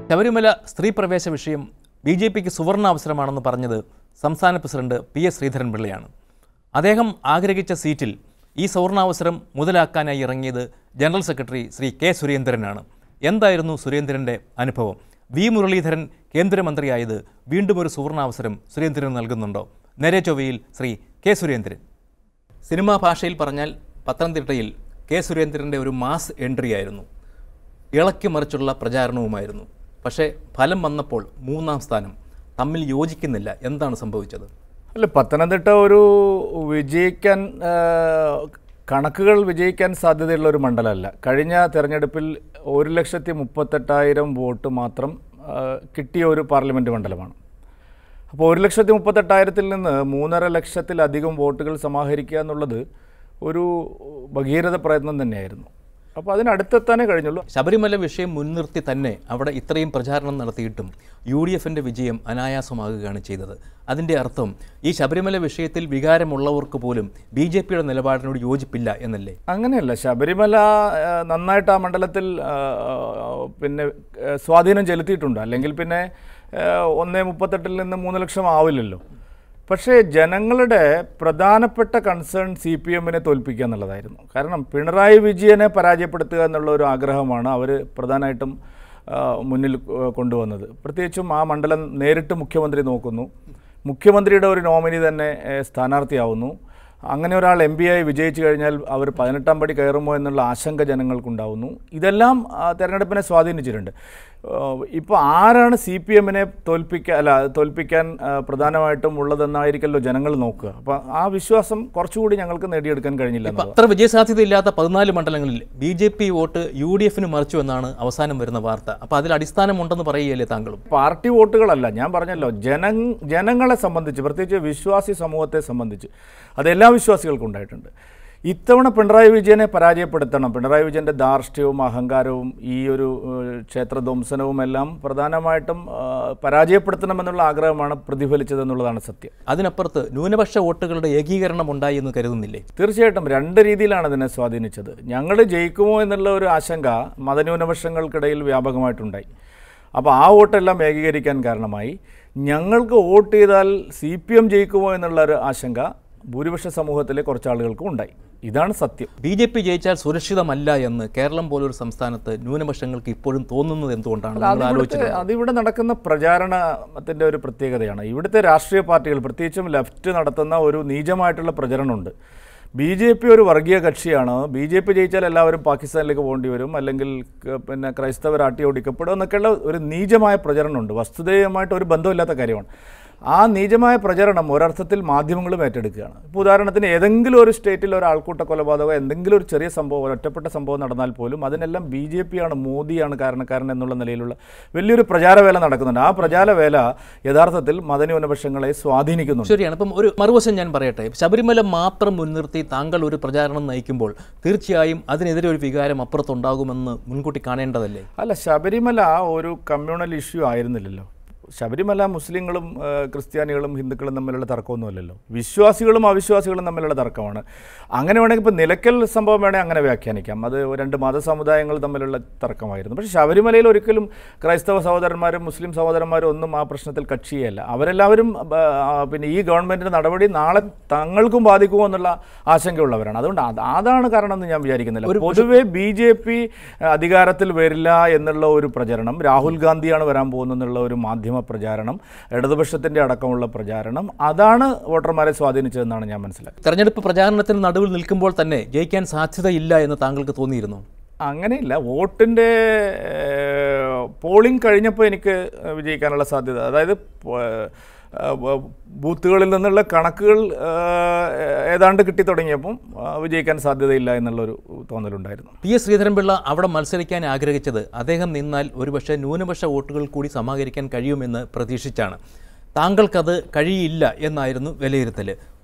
ശബരിമല സ്ത്രീ പ്രവേശ വിഷയം B J പിക്ക് സുവർണാവസരമാണെന്ന് പറഞ്ഞത് സംസ്ഥാന പ്രസിഡന്റ് പി എസ് ശ്രീധരൻപിള്ളയാണ് അദ്ദേഹം ആഗ്രഹിച്ച സീറ്റിൽ ഈ സുവർണാവസരം മുതലാക്കാനായി ഇറങ്ങിയത് ജനറൽ സെക്രട്ടറി ശ്രീ കെ സുരേന്ദ്രനാണ് എന്തായിരുന്നു സുരേന്ദ്രൻ്റെ അനുഭവം വി മുരളീധരൻ കേന്ദ്രമന്ത്രിയായത് വീണ്ടും ഒരു സുവർണാവസരം സുരേന്ദ്രന് നൽകുന്നുണ്ടോ നേരെ ചൊവ്വയിൽ ശ്രീ കെ സുരേന്ദ്രൻ സിനിമാ ഭാഷയിൽ പറഞ്ഞാൽ പത്തനംതിട്ടയിൽ കെ സുരേന്ദ്രൻ്റെ ഒരു മാസ് എൻട്രി ആയിരുന്നു ഇളക്കി മറിച്ചുള്ള പ്രചാരണവുമായിരുന്നു പക്ഷേ ഫലം വന്നപ്പോൾ മൂന്നാം സ്ഥാനം തമ്മിൽ യോജിക്കുന്നില്ല എന്താണ് സംഭവിച്ചത് അല്ല പത്തനംതിട്ട ഒരു വിജയിക്കാൻ ആ, കണക്കുകൾ വിജയിക്കാൻ സാധ്യതയുള്ള ഒരു മണ്ഡലമല്ല കഴിഞ്ഞ തെരഞ്ഞെടുപ്പിൽ ഒരു ലക്ഷത്തി മുപ്പത്തെട്ടായിരം വോട്ട് മാത്രം ആ, കിട്ടിയ ഒരു പാർലമെൻറ്റ് മണ്ഡലമാണ് അപ്പോൾ ഒരു ലക്ഷത്തി മുപ്പത്തെട്ടായിരത്തിൽ നിന്ന് മൂന്നര ലക്ഷത്തിലധികം വോട്ടുകൾ സമാഹരിക്കുക എന്നുള്ളത് ഒരു ഭഗീരഥ പ്രയത്നം തന്നെയായിരുന്നു അപ്പോൾ അതിനടുത്തെത്താനേ കഴിഞ്ഞുള്ളൂ ശബരിമല വിഷയം മുൻനിർത്തി തന്നെ അവിടെ ഇത്രയും പ്രചാരണം നടത്തിയിട്ടും യു ഡി എഫിൻ്റെ വിജയം അനായാസമാകുകയാണ് ചെയ്തത് അതിൻ്റെ അർത്ഥം ഈ ശബരിമല വിഷയത്തിൽ വികാരമുള്ളവർക്ക് പോലും ബി ജെ പിയുടെ നിലപാടിനോട് യോജിപ്പില്ല എന്നല്ലേ അങ്ങനെയല്ല ശബരിമല ആ, നന്നായിട്ട് ആ മണ്ഡലത്തിൽ ആ, പിന്നെ ആ, സ്വാധീനം ചെലുത്തിയിട്ടുണ്ട് അല്ലെങ്കിൽ പിന്നെ ആ, ഒന്നേ മുപ്പത്തെട്ടിൽ നിന്ന് മൂന്ന് ലക്ഷം ആവില്ലല്ലോ പക്ഷേ ജനങ്ങളുടെ പ്രധാനപ്പെട്ട കൺസേൺ സി പി എമ്മിനെ തോൽപ്പിക്കുക എന്നുള്ളതായിരുന്നു കാരണം പിണറായി വിജയനെ പരാജയപ്പെടുത്തുക എന്നുള്ള ഒരു ആഗ്രഹമാണ് അവർ പ്രധാനമായിട്ടും ആ, മുന്നിൽ ആ, കൊണ്ടുവന്നത് പ്രത്യേകിച്ചും ആ മണ്ഡലം നേരിട്ട് മുഖ്യമന്ത്രി നോക്കുന്നു മുഖ്യമന്ത്രിയുടെ ഒരു നോമിനി തന്നെ ഏ, സ്ഥാനാർത്ഥിയാവുന്നു അങ്ങനെ ഒരാൾ എം പി ആയി വിജയിച്ചു കഴിഞ്ഞാൽ അവർ പതിനെട്ടാം പടി കയറുമോ എന്നുള്ള ആശങ്ക ജനങ്ങൾക്കുണ്ടാവുന്നു ഇതെല്ലാം ആ, തെരഞ്ഞെടുപ്പിനെ സ്വാധീനിച്ചിട്ടുണ്ട് ഇപ്പോൾ ആരാണ് സി പി എമ്മിനെ തോൽപ്പിക്കാൻ അല്ല തോൽപ്പിക്കാൻ ആ, പ്രധാനമായിട്ടും ഉള്ളതെന്നായിരിക്കല്ലോ ജനങ്ങൾ നോക്കുക അപ്പോൾ ആ വിശ്വാസം കുറച്ചുകൂടി ഞങ്ങൾക്ക് നേടിയെടുക്കാൻ കഴിഞ്ഞില്ല ഇപ്പം എന്നുള്ളതാണ്. അത്ര വിജയസാധ്യതയില്ലാത്ത പതിനാല് മണ്ഡലങ്ങളിൽ B J P vote U D എഫിന് മറിച്ചു എന്നാണ് അവസാനം വരുന്ന വാർത്ത അപ്പോൾ അതിൽ അടിസ്ഥാനമുണ്ടെന്ന് പറയുകയല്ലേ താങ്കളും പാർട്ടി വോട്ടുകളല്ല ഞാൻ പറഞ്ഞല്ലോ ജന ജനങ്ങളെ സംബന്ധിച്ച് പ്രത്യേകിച്ച് വിശ്വാസി സമൂഹത്തെ സംബന്ധിച്ച് അതെല്ലാ വിശ്വാസികൾക്കും ഉണ്ടായിട്ടുണ്ട് ഇത്തവണ പിണറായി വിജയനെ പരാജയപ്പെടുത്തണം പിണറായി വിജയൻ്റെ ധാർഷ്ട്യവും അഹങ്കാരവും ഈ ഒരു ഏഹ്, ക്ഷേത്രധ്വംസനവും എല്ലാം പ്രധാനമായിട്ടും ആ, പരാജയപ്പെടുത്തണമെന്നുള്ള ആഗ്രഹമാണ് പ്രതിഫലിച്ചതെന്നുള്ളതാണ് സത്യം അതിനപ്പുറത്ത് ന്യൂനപക്ഷ വോട്ടുകളുടെ ഏകീകരണം ഉണ്ടായി എന്ന് കരുതുന്നില്ലേ തീർച്ചയായിട്ടും രണ്ട് രീതിയിലാണ് ഇതിനെ സ്വാധീനിച്ചത് ഞങ്ങൾ ജയിക്കുമോ എന്നുള്ള ഒരു ആശങ്ക മതന്യൂനപക്ഷങ്ങൾക്കിടയിൽ വ്യാപകമായിട്ടുണ്ടായി അപ്പോൾ ആ വോട്ടെല്ലാം ഏകീകരിക്കാൻ കാരണമായി ഞങ്ങൾക്ക് വോട്ട് ചെയ്താൽ സി പി എം ജയിക്കുമോ എന്നുള്ള ഒരു ആശങ്ക ഭൂരിപക്ഷ സമൂഹത്തിലെ കുറച്ച് ആളുകൾക്കും ഉണ്ടായി ഇതാണ് സത്യം ബി ജെ പി ജയിച്ചാൽ സുരക്ഷിതമല്ല എന്ന് കേരളം പോലൊരു സംസ്ഥാനത്ത് ന്യൂനപക്ഷങ്ങൾക്ക് ഇപ്പോഴും തോന്നുന്നത് എന്തുകൊണ്ടാണ് നിങ്ങൾ അതിവിടുത്തെ ആലോചിച്ചത് അതിവിടെ നടക്കുന്ന പ്രചാരണത്തിൻ്റെ ഒരു പ്രത്യേകതയാണ് ഇവിടുത്തെ രാഷ്ട്രീയ പാർട്ടികൾ പ്രത്യേകിച്ചും ലെഫ്റ്റ് നടത്തുന്ന ഒരു നീചമായിട്ടുള്ള പ്രചരണമുണ്ട് ബി ജെ പി ഒരു വർഗീയ കക്ഷിയാണ് ബി ജെ പി ജയിച്ചാൽ എല്ലാവരും പാകിസ്ഥാനിലേക്ക് പോകേണ്ടി വരും അല്ലെങ്കിൽ ക- പിന്നെ ക്രൈസ്തവർ ആട്ടിയോടിക്കപ്പെടും എന്നൊക്കെയുള്ള ഒരു നീചമായ പ്രചരണമുണ്ട് വസ്തുതയുമായിട്ട് ഒരു ബന്ധമില്ലാത്ത കാര്യമാണ് ആ നീചമായ പ്രചരണം ഒരർത്ഥത്തിൽ മാധ്യമങ്ങളും ഏറ്റെടുക്കുകയാണ് ഇപ്പോൾ ഉദാഹരണത്തിന് ഏതെങ്കിലും ഒരു സ്റ്റേറ്റിൽ ഒരു ആൾക്കൂട്ട കൊലപാതകം എന്തെങ്കിലും ഒരു ചെറിയ സംഭവം ഒരു ഒറ്റപ്പെട്ട സംഭവം നടന്നാൽ പോലും അതിനെല്ലാം ബി ജെ പി ആണ് മോദിയാണ് കാരണക്കാരൻ എന്നുള്ള നിലയിലുള്ള വലിയൊരു പ്രചാരവേല നടക്കുന്നുണ്ട് ആ പ്രചാരവേല യഥാർത്ഥത്തിൽ മതന്യൂനപക്ഷങ്ങളെ സ്വാധീനിക്കുന്നുണ്ട് ശരിയാണ് ഇപ്പം ഒരു മറുവശം ഞാൻ പറയട്ടെ ശബരിമല മാത്രം മുൻനിർത്തി താങ്കൾ ഒരു പ്രചാരണം നയിക്കുമ്പോൾ തീർച്ചയായും അതിനെതിരെ ഒരു വികാരം അപ്പുറത്തുണ്ടാകുമെന്ന് മുൻകൂട്ടി കാണേണ്ടതല്ലേ അല്ല ശബരിമല ഒരു കമ്മ്യൂണൽ ഇഷ്യൂ ആയിരുന്നില്ലല്ലോ ശബരിമല മുസ്ലിങ്ങളും ആ, ക്രിസ്ത്യാനികളും ഹിന്ദുക്കളും തമ്മിലുള്ള തർക്കമൊന്നുമല്ലല്ലോ വിശ്വാസികളും അവിശ്വാസികളും തമ്മിലുള്ള തർക്കമാണ് അങ്ങനെ വേണമെങ്കിൽ ഇപ്പോൾ നിലയ്ക്കൽ സംഭവം വേണമെങ്കിൽ അങ്ങനെ വ്യാഖ്യാനിക്കാം അത് രണ്ട് മതസമുദായങ്ങൾ തമ്മിലുള്ള തർക്കമായിരുന്നു പക്ഷേ ശബരിമലയിൽ ഒരിക്കലും ക്രൈസ്തവ സഹോദരന്മാരും മുസ്ലിം സഹോദരന്മാരും ഒന്നും ആ പ്രശ്നത്തിൽ കക്ഷിയല്ല അവരെല്ലാവരും ആ, ആ, പിന്നെ ഈ ഗവൺമെൻറ്റിൻ്റെ നടപടി നാളെ തങ്ങൾക്കും ബാധിക്കുമോ എന്നുള്ള ആശങ്കയുള്ളവരാണ് അതുകൊണ്ട് അത് അതാണ് കാരണം എന്ന് ഞാൻ വിചാരിക്കുന്നില്ല പൊതുവെ ബി ജെ പി അധികാരത്തിൽ വരില്ല എന്നുള്ള ഒരു പ്രചരണം രാഹുൽ ഗാന്ധിയാണ് വരാൻ പോകുന്നതെന്നുള്ള ഒരു മാധ്യമ പ്രചാരണം ഇടതുപക്ഷത്തിൻ്റെ അടക്കമുള്ള പ്രചാരണം അതാണ് വോട്ടർമാരെ സ്വാധീനിച്ചതെന്നാണ് ഞാൻ മനസ്സിലാക്കുന്നത് തെരഞ്ഞെടുപ്പ് പ്രചാരണത്തിന് നടുവിൽ നിൽക്കുമ്പോൾ തന്നെ ജയിക്കാൻ സാധ്യതയില്ല എന്ന് താങ്കൾക്ക് തോന്നിയിരുന്നു അങ്ങനെയില്ല വോട്ടിൻ്റെ പോളിംഗ് കഴിഞ്ഞപ്പോൾ എനിക്ക് വിജയിക്കാനുള്ള സാധ്യത അതായത് പോ- ആ, ബ- ബൂത്തുകളിൽ നിന്നുള്ള കണക്കുകൾ ആ, ഏതാണ്ട് കിട്ടി തുടങ്ങിയപ്പം ആ, വിജയിക്കാൻ സാധ്യതയില്ല എന്നുള്ളൊരു തോന്നലുണ്ടായിരുന്നു പി എസ് ശ്രീധരൻപിള്ള അവിടെ മത്സരിക്കാൻ ആഗ്രഹിച്ചത് അദ്ദേഹം നിന്നാൽ ഒരുപക്ഷെ ന്യൂനപക്ഷ വോട്ടുകൾ കൂടി സമാഹരിക്കാൻ കഴിയുമെന്ന് പ്രതീക്ഷിച്ചാണ് താങ്കൾക്കത് കഴിയില്ല എന്നായിരുന്നു വിലയിരുത്തൽ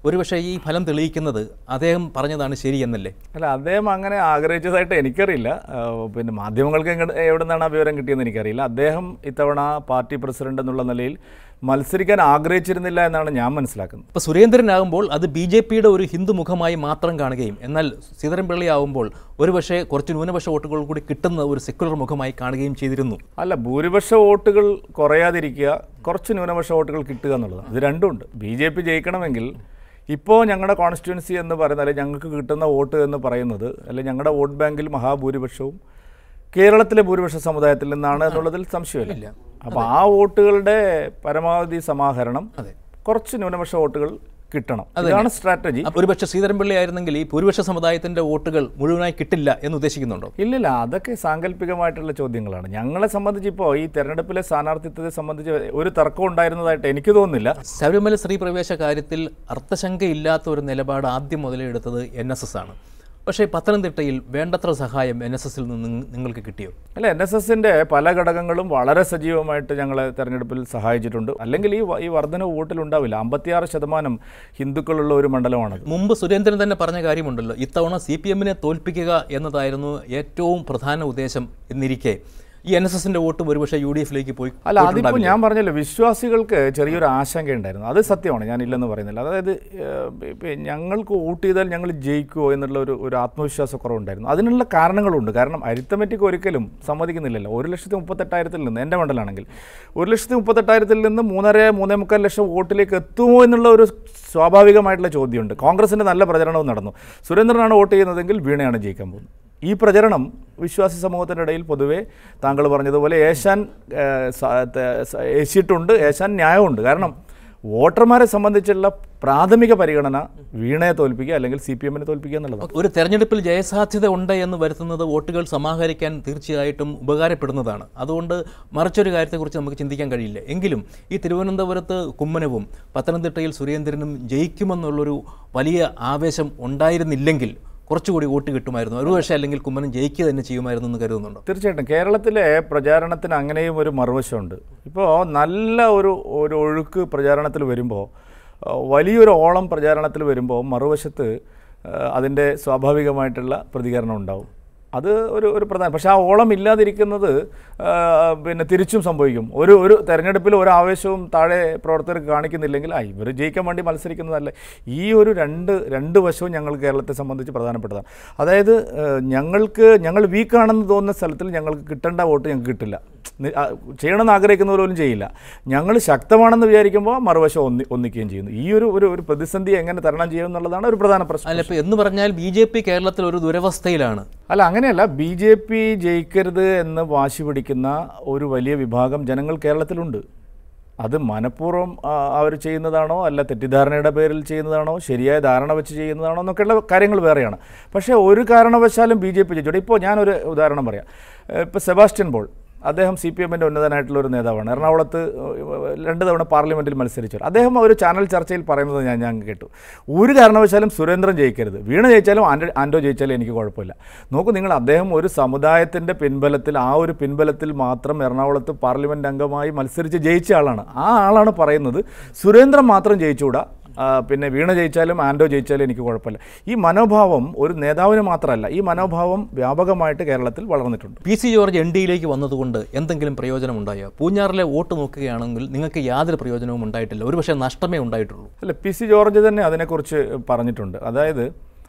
ഒരുപക്ഷെ ഈ ഫലം തെളിയിക്കുന്നത് അദ്ദേഹം പറഞ്ഞതാണ് ശരിയെന്നല്ലേ അല്ല അദ്ദേഹം അങ്ങനെ ആഗ്രഹിച്ചതായിട്ട് എനിക്കറിയില്ല ആ, പിന്നെ മാധ്യമങ്ങൾക്ക് എങ്ങട് എവിടെ നിന്നാണ് ആ വിവരം കിട്ടിയെന്ന് എനിക്കറിയില്ല അദ്ദേഹം ഇത്തവണ പാർട്ടി പ്രസിഡന്റ് എന്നുള്ള നിലയിൽ മത്സരിക്കാൻ ആഗ്രഹിച്ചിരുന്നില്ല എന്നാണ് ഞാൻ മനസ്സിലാക്കുന്നത് ഇപ്പോൾ സുരേന്ദ്രനാകുമ്പോൾ അത് ബി ജെ പിയുടെ ഒരു ഹിന്ദു മുഖമായി മാത്രം കാണുകയും എന്നാൽ ശ്രീധരൻപിള്ളി ആവുമ്പോൾ ഒരുപക്ഷെ കുറച്ച് ന്യൂനപക്ഷ വോട്ടുകൾ കൂടി കിട്ടുന്ന ഒരു സെക്കുലർ മുഖമായി കാണുകയും ചെയ്തിരുന്നു അല്ല ഭൂരിപക്ഷ വോട്ടുകൾ കുറയാതിരിക്കുക കുറച്ച് ന്യൂനപക്ഷ വോട്ടുകൾ കിട്ടുക എന്നുള്ളതാണ് ഇത് രണ്ടുമുണ്ട് ബി ജെ പി ജയിക്കണമെങ്കിൽ ഇപ്പോൾ ഞങ്ങളുടെ കോൺസ്റ്റിറ്റ്യുവൻസി എന്ന് പറയുന്നത് അല്ലെങ്കിൽ ഞങ്ങൾക്ക് കിട്ടുന്ന വോട്ട് എന്ന് പറയുന്നത് അല്ലെങ്കിൽ ഞങ്ങളുടെ വോട്ട് ബാങ്കിൽ മഹാഭൂരിപക്ഷവും കേരളത്തിലെ ഭൂരിപക്ഷ സമുദായത്തിൽ നിന്നാണ് എന്നുള്ളതിൽ സംശയമില്ല അപ്പോൾ ആ വോട്ടുകളുടെ പരമാവധി സമാഹരണം അതെ. കുറച്ച് ന്യൂനപക്ഷ വോട്ടുകൾ കിട്ടണം ഇതാണ് സ്ട്രാറ്റജി അപ്പോൾ ഒരുപക്ഷെ ശ്രീധരൻപിള്ളി ആയിരുന്നെങ്കിൽ ഈ ഭൂരിപക്ഷ സമുദായത്തിന്റെ വോട്ടുകൾ മുഴുവനായി കിട്ടില്ല എന്ന് ഉദ്ദേശിക്കുന്നുണ്ടോ ഇല്ലില്ല അതൊക്കെ സാങ്കല്പികമായിട്ടുള്ള ചോദ്യങ്ങളാണ് ഞങ്ങളെ സംബന്ധിച്ച് ഇപ്പോൾ ഈ തെരഞ്ഞെടുപ്പിലെ സ്ഥാനാർത്ഥിത്വത്തെ സംബന്ധിച്ച് ഒരു തർക്കം ഉണ്ടായിരുന്നതായിട്ട് എനിക്ക് തോന്നുന്നില്ല ശബരിമല സ്ത്രീ പ്രവേശ കാര്യത്തിൽ അർത്ഥശങ്കയില്ലാത്ത ഒരു നിലപാട് ആദ്യം മുതലേ എടുത്തത് എൻ എസ് എസ് ആണ് പക്ഷേ പത്തനംതിട്ടയിൽ വേണ്ടത്ര സഹായം എൻ എസ് എസിൽ നിന്ന് നിങ്ങ- നിങ്ങൾക്ക് കിട്ടിയോ അല്ല എൻ എസ് എസിൻ്റെ പല ഘടകങ്ങളും വളരെ സജീവമായിട്ട് ഞങ്ങളെ തെരഞ്ഞെടുപ്പിൽ സഹായിച്ചിട്ടുണ്ട് അല്ലെങ്കിൽ ഈ വ- ഈ വർധന വോട്ടിലുണ്ടാവില്ല അമ്പത്തിയാറ് ശതമാനം ഹിന്ദുക്കളുള്ള ഒരു മണ്ഡലമാണത് മുമ്പ് സുരേന്ദ്രൻ തന്നെ പറഞ്ഞ കാര്യമുണ്ടല്ലോ ഇത്തവണ സി പി എമ്മിനെ തോൽപ്പിക്കുക എന്നതായിരുന്നു ഏറ്റവും പ്രധാന ഉദ്ദേശം എന്നിരിക്കെ ഈ എൻ എസ് എസിന്റെ വോട്ട് ഒരുപക്ഷെ യു ഡി എഫിലേക്ക് പോയി അല്ല അതിപ്പോൾ ഞാൻ പറഞ്ഞല്ലോ വിശ്വാസികൾക്ക് ചെറിയൊരു ആശങ്ക ഉണ്ടായിരുന്നു അത് സത്യമാണ് ഞാൻ ഇല്ലെന്ന് പറയുന്നില്ല അതായത് ഏഹ്, ഇപ്പൊ ഞങ്ങൾക്ക് വോട്ട് ചെയ്താൽ ഞങ്ങൾ ജയിക്കുമോ എന്നുള്ള ഒരു ഒരു ആത്മവിശ്വാസക്കുറവുണ്ടായിരുന്നു അതിനുള്ള കാരണങ്ങളുണ്ട് കാരണം അരിത്തമെറ്റിക് ഒരിക്കലും സമ്മതിക്കുന്നില്ലല്ലോ ഒരു ലക്ഷത്തി മുപ്പത്തെട്ടായിരത്തിൽ നിന്ന് എൻ്റെ മണ്ഡലമാണെങ്കിൽ ഒരു ലക്ഷത്തി മുപ്പത്തെട്ടായിരത്തിൽ നിന്ന് മൂന്നര മൂന്നേ മുക്കാൽ ലക്ഷം വോട്ടിലേക്ക് എത്തുമോ എന്നുള്ള ഒരു സ്വാഭാവികമായിട്ടുള്ള ചോദ്യമുണ്ട് കോൺഗ്രസിൻ്റെ നല്ല പ്രചരണവും നടന്നു സുരേന്ദ്രനാണ് വോട്ട് ചെയ്യുന്നതെങ്കിൽ വീണയാണ് ജയിക്കാൻ പോകുന്നത് ഈ പ്രചരണം വിശ്വാസി സമൂഹത്തിൻ്റെ ഇടയിൽ പൊതുവേ താങ്കൾ പറഞ്ഞതുപോലെ ഏശാൻ ഏഹ്, സ- ത- സ- ഏശിയിട്ടുണ്ട് ഏശാൻ ന്യായമുണ്ട് കാരണം വോട്ടർമാരെ സംബന്ധിച്ചുള്ള പ്രാഥമിക പരിഗണന വീണയെ തോൽപ്പിക്കുക അല്ലെങ്കിൽ സി പി എമ്മിനെ തോൽപ്പിക്കുക എന്നുള്ളതാണ് ഒരു തെരഞ്ഞെടുപ്പിൽ ജയസാധ്യത ഉണ്ട് എന്ന് വരുത്തുന്നത് വോട്ടുകൾ സമാഹരിക്കാൻ തീർച്ചയായിട്ടും ഉപകാരപ്പെടുന്നതാണ് അതുകൊണ്ട് മറിച്ചൊരു കാര്യത്തെക്കുറിച്ച് നമുക്ക് ചിന്തിക്കാൻ കഴിയില്ല എങ്കിലും ഈ തിരുവനന്തപുരത്ത് കുമ്മനവും പത്തനംതിട്ടയിൽ സുരേന്ദ്രനും ജയിക്കുമെന്നുള്ളൊരു വലിയ ആവേശം ഉണ്ടായിരുന്നില്ലെങ്കിൽ കുറച്ചുകൂടി വോട്ട് കിട്ടുമായിരുന്നു ഒരു പക്ഷേ അല്ലെങ്കിൽ കുമ്മനം ജയിക്കുക തന്നെ ചെയ്യുമായിരുന്നു എന്ന് കരുതുന്നുണ്ടോ തീർച്ചയായിട്ടും കേരളത്തിലെ പ്രചാരണത്തിന് അങ്ങനെയും ഒരു മറുവശമുണ്ട് ഇപ്പോൾ നല്ല ഒരു ഒരു ഒഴുക്ക് പ്രചാരണത്തിൽ വരുമ്പോൾ ആ, വലിയൊരു ഓളം പ്രചാരണത്തിൽ വരുമ്പോൾ മറുവശത്ത് അതിൻ്റെ സ്വാഭാവികമായിട്ടുള്ള പ്രതികരണം ഉണ്ടാവും അത് ഒരു ഒരു പ്രധാന പക്ഷേ ആ ഓളം ഇല്ലാതിരിക്കുന്നത് ആ, പിന്നെ തിരിച്ചും സംഭവിക്കും ഒരു ഒരു തെരഞ്ഞെടുപ്പിൽ ഒരു ആവേശവും താഴെ പ്രവർത്തകർക്ക് കാണിക്കുന്നില്ലെങ്കിൽ ആ ഇവർ ജയിക്കാൻ വേണ്ടി മത്സരിക്കുന്നതല്ല ഈ ഒരു രണ്ട് രണ്ട് വശവും ഞങ്ങൾ കേരളത്തെ സംബന്ധിച്ച് പ്രധാനപ്പെട്ടതാണ് അതായത് ഏഹ്, ഞങ്ങൾക്ക് ഞങ്ങൾ വീക്കാണെന്ന് തോന്നുന്ന സ്ഥലത്തിൽ ഞങ്ങൾക്ക് കിട്ടേണ്ട വോട്ട് ഞങ്ങൾക്ക് കിട്ടില്ല നി- ആ, ചെയ്യണമെന്ന് ആഗ്രഹിക്കുന്നവർ പോലും ചെയ്യില്ല ഞങ്ങൾ ശക്തമാണെന്ന് വിചാരിക്കുമ്പോൾ മറുവശം ഒന്നി ഒന്നിക്കുകയും ചെയ്യുന്നു ഈ ഒരു ഒരു ഒരു പ്രതിസന്ധി എങ്ങനെ തരണം ചെയ്യും എന്നുള്ളതാണ് ഒരു പ്രധാന പ്രശ്നം അല്ല ഇപ്പോൾ എന്ന് പറഞ്ഞാൽ ബി ജെ പി കേരളത്തിൽ ഒരു ദുരവസ്ഥയിലാണ് അല്ല അങ്ങനെയല്ല ബി ജെ പി ജയിക്കരുത് എന്ന് വാശി പിടിക്കുന്ന ഒരു വലിയ വിഭാഗം ജനങ്ങൾ കേരളത്തിലുണ്ട് അത് മനഃപൂർവ്വം അവർ ചെയ്യുന്നതാണോ അല്ല തെറ്റിദ്ധാരണയുടെ പേരിൽ ചെയ്യുന്നതാണോ ശരിയായ ധാരണ വെച്ച് ചെയ്യുന്നതാണോ എന്നൊക്കെയുള്ള കാര്യങ്ങൾ വേറെയാണ് പക്ഷേ ഒരു കാരണവശാലും ബി ജെ പി ജയിച്ചോട്ടെ ഇപ്പോൾ ഞാനൊരു ഉദാഹരണം പറയാം ഇപ്പോൾ സെബാസ്റ്റ്യൻ പോൾ അദ്ദേഹം സി പി എമ്മിൻ്റെ ഉന്നതനായിട്ടുള്ള ഒരു നേതാവാണ് എറണാകുളത്ത് ഏഹ്, രണ്ട് തവണ പാർലമെൻറ്റിൽ മത്സരിച്ചു അദ്ദേഹം ഒരു ചാനൽ ചർച്ചയിൽ പറയുന്നത് ഞാൻ ഞാൻ കേട്ടു ഒരു കാരണവശാലും സുരേന്ദ്രൻ ജയിക്കരുത് വീണ ജയിച്ചാലും ആൻഡോ ആൻഡോ ജയിച്ചാലും എനിക്ക് കുഴപ്പമില്ല നോക്കൂ നിങ്ങൾ അദ്ദേഹം ഒരു സമുദായത്തിൻ്റെ പിൻബലത്തിൽ ആ ഒരു പിൻബലത്തിൽ മാത്രം എറണാകുളത്ത് പാർലമെൻറ്റ് അംഗമായി മത്സരിച്ച് ജയിച്ച ആളാണ് ആ ആളാണ് പറയുന്നത് സുരേന്ദ്രൻ മാത്രം ജയിച്ചുകൂടാ ആ, പിന്നെ വീണ ജയിച്ചാലും ആൻഡോ ജയിച്ചാലും എനിക്ക് കുഴപ്പമില്ല ഈ മനോഭാവം ഒരു നേതാവിന് മാത്രമല്ല ഈ മനോഭാവം വ്യാപകമായിട്ട് കേരളത്തിൽ വളർന്നിട്ടുണ്ട് പി സി ജോർജ് എൻ ഡിയിലേക്ക് വന്നതുകൊണ്ട് എന്തെങ്കിലും പ്രയോജനം ഉണ്ടായോ പൂഞ്ഞാറിലെ വോട്ട് നോക്കുകയാണെങ്കിൽ നിങ്ങൾക്ക് യാതൊരു പ്രയോജനവും ഉണ്ടായിട്ടില്ല ഒരുപക്ഷെ നഷ്ടമേ ഉണ്ടായിട്ടുള്ളൂ അല്ല പി സി ജോർജ് തന്നെ അതിനെക്കുറിച്ച് പറഞ്ഞിട്ടുണ്ട് അതായത്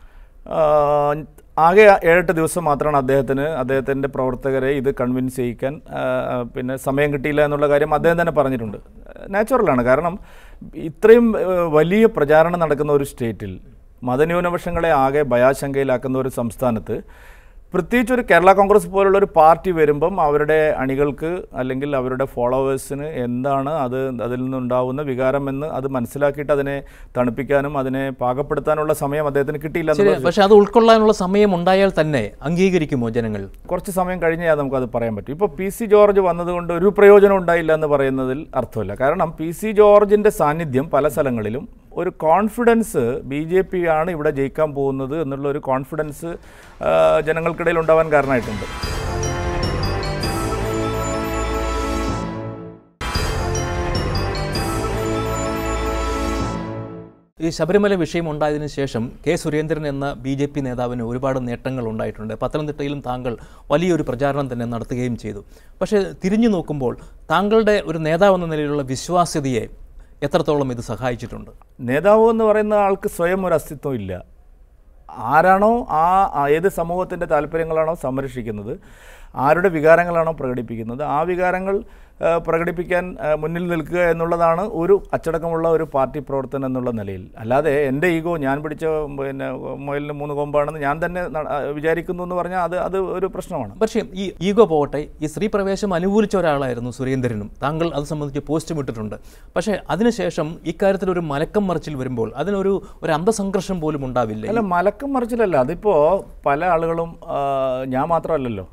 ആ, ആകെ ഏഴെട്ട് ദിവസം മാത്രമാണ് അദ്ദേഹത്തിന് അദ്ദേഹത്തിൻ്റെ പ്രവർത്തകരെ ഇത് കൺവിൻസ് ചെയ്യിക്കാൻ ആ, പിന്നെ സമയം കിട്ടിയില്ല എന്നുള്ള കാര്യം അദ്ദേഹം തന്നെ പറഞ്ഞിട്ടുണ്ട് നാച്ചുറലാണ് കാരണം ഇത്രയും ആ, വലിയ പ്രചാരണം നടക്കുന്ന ഒരു സ്റ്റേറ്റിൽ മതന്യൂനപക്ഷങ്ങളെ ആകെ ഭയാശങ്കയിലാക്കുന്ന ഒരു സംസ്ഥാനത്ത് പ്രത്യേകിച്ച് ഒരു കേരള കോൺഗ്രസ് പോലുള്ള ഒരു പാർട്ടി വരുമ്പം അവരുടെ അണികൾക്ക് അല്ലെങ്കിൽ അവരുടെ ഫോളോവേഴ്സിന് എന്താണ് അത് അതിൽ നിന്നുണ്ടാവുന്ന വികാരം എന്ന് അത് മനസ്സിലാക്കിയിട്ട് അതിനെ തണുപ്പിക്കാനും അതിനെ പാകപ്പെടുത്താനുള്ള സമയം അദ്ദേഹത്തിന് കിട്ടിയില്ല ശരി എന്നുള്ളത് പക്ഷെ അത് ഉൾക്കൊള്ളാനുള്ള സമയം ഉണ്ടായാൽ തന്നെ അംഗീകരിക്കുമോ ജനങ്ങൾ കുറച്ച് സമയം കഴിഞ്ഞാൽ നമുക്കത് പറയാൻ പറ്റും ഇപ്പോൾ പി സി ജോർജ് വന്നതുകൊണ്ട് ഒരു പ്രയോജനം ഉണ്ടായില്ല എന്ന് പറയുന്നതിൽ അർത്ഥമില്ല കാരണം പി സി ജോർജിൻ്റെ സാന്നിധ്യം പല സ്ഥലങ്ങളിലും ഒരു കോൺഫിഡൻസ് ബി ജെ പി ആണ് ഇവിടെ ജയിക്കാൻ പോകുന്നത് എന്നുള്ള ഒരു കോൺഫിഡൻസ് ആ, ജനങ്ങൾക്കിടയിൽ ഉണ്ടാവാൻ കാരണമായിട്ടുണ്ട് ഈ ശബരിമല വിഷയം ഉണ്ടായതിനു ശേഷം കെ സുരേന്ദ്രൻ എന്ന ബി ജെ പി നേതാവിന് ഒരുപാട് നേട്ടങ്ങൾ ഉണ്ടായിട്ടുണ്ട് പത്തനംതിട്ടയിലും താങ്കൾ വലിയൊരു പ്രചാരണം തന്നെ നടത്തുകയും ചെയ്തു പക്ഷേ തിരിഞ്ഞു നോക്കുമ്പോൾ താങ്കളുടെ ഒരു നേതാവ് എന്ന നിലയിലുള്ള വിശ്വാസ്യതയെ എത്രത്തോളം ഇത് സഹായിച്ചിട്ടുണ്ട് നേതാവ് എന്ന് പറയുന്ന ആൾക്ക് സ്വയം ഒരു അസ്തിത്വം ഇല്ല ആരാണോ ആ ആ ഏത് സമൂഹത്തിൻ്റെ താല്പര്യങ്ങളാണോ സംരക്ഷിക്കുന്നത് ആരുടെ വികാരങ്ങളാണോ പ്രകടിപ്പിക്കുന്നത് ആ വികാരങ്ങൾ ആ, പ്രകടിപ്പിക്കാൻ ആ, മുന്നിൽ നിൽക്കുക എന്നുള്ളതാണ് ഒരു അച്ചടക്കമുള്ള ഒരു പാർട്ടി പ്രവർത്തനം എന്നുള്ള നിലയിൽ അല്ലാതെ എൻ്റെ ഈഗോ ഞാൻ പിടിച്ച പിന്നെ മൊയിലിന് മൂന്ന് കൊമ്പാണെന്ന് ഞാൻ തന്നെ ന- ആ, വിചാരിക്കുന്നു എന്ന് പറഞ്ഞാൽ അത് അത് ഒരു പ്രശ്നമാണ് പക്ഷേ ഈ ഈഗോ പോകട്ടെ ഈ സ്ത്രീ പ്രവേശം അനുകൂലിച്ച ഒരാളായിരുന്നു സുരേന്ദ്രനും താങ്കൾ അത് സംബന്ധിച്ച് പോസ്റ്റും ഇട്ടിട്ടുണ്ട് പക്ഷേ അതിനുശേഷം ഇക്കാര്യത്തിൽ ഒരു മലക്കം മറിച്ചിൽ വരുമ്പോൾ അതിനൊരു ഒരു അന്തസംഘർഷം പോലും ഉണ്ടാവില്ലേ അല്ല മലക്കം മറിച്ചിലല്ല അതിപ്പോൾ പല ആളുകളും ആ, ഞാൻ മാത്രമല്ലല്ലോ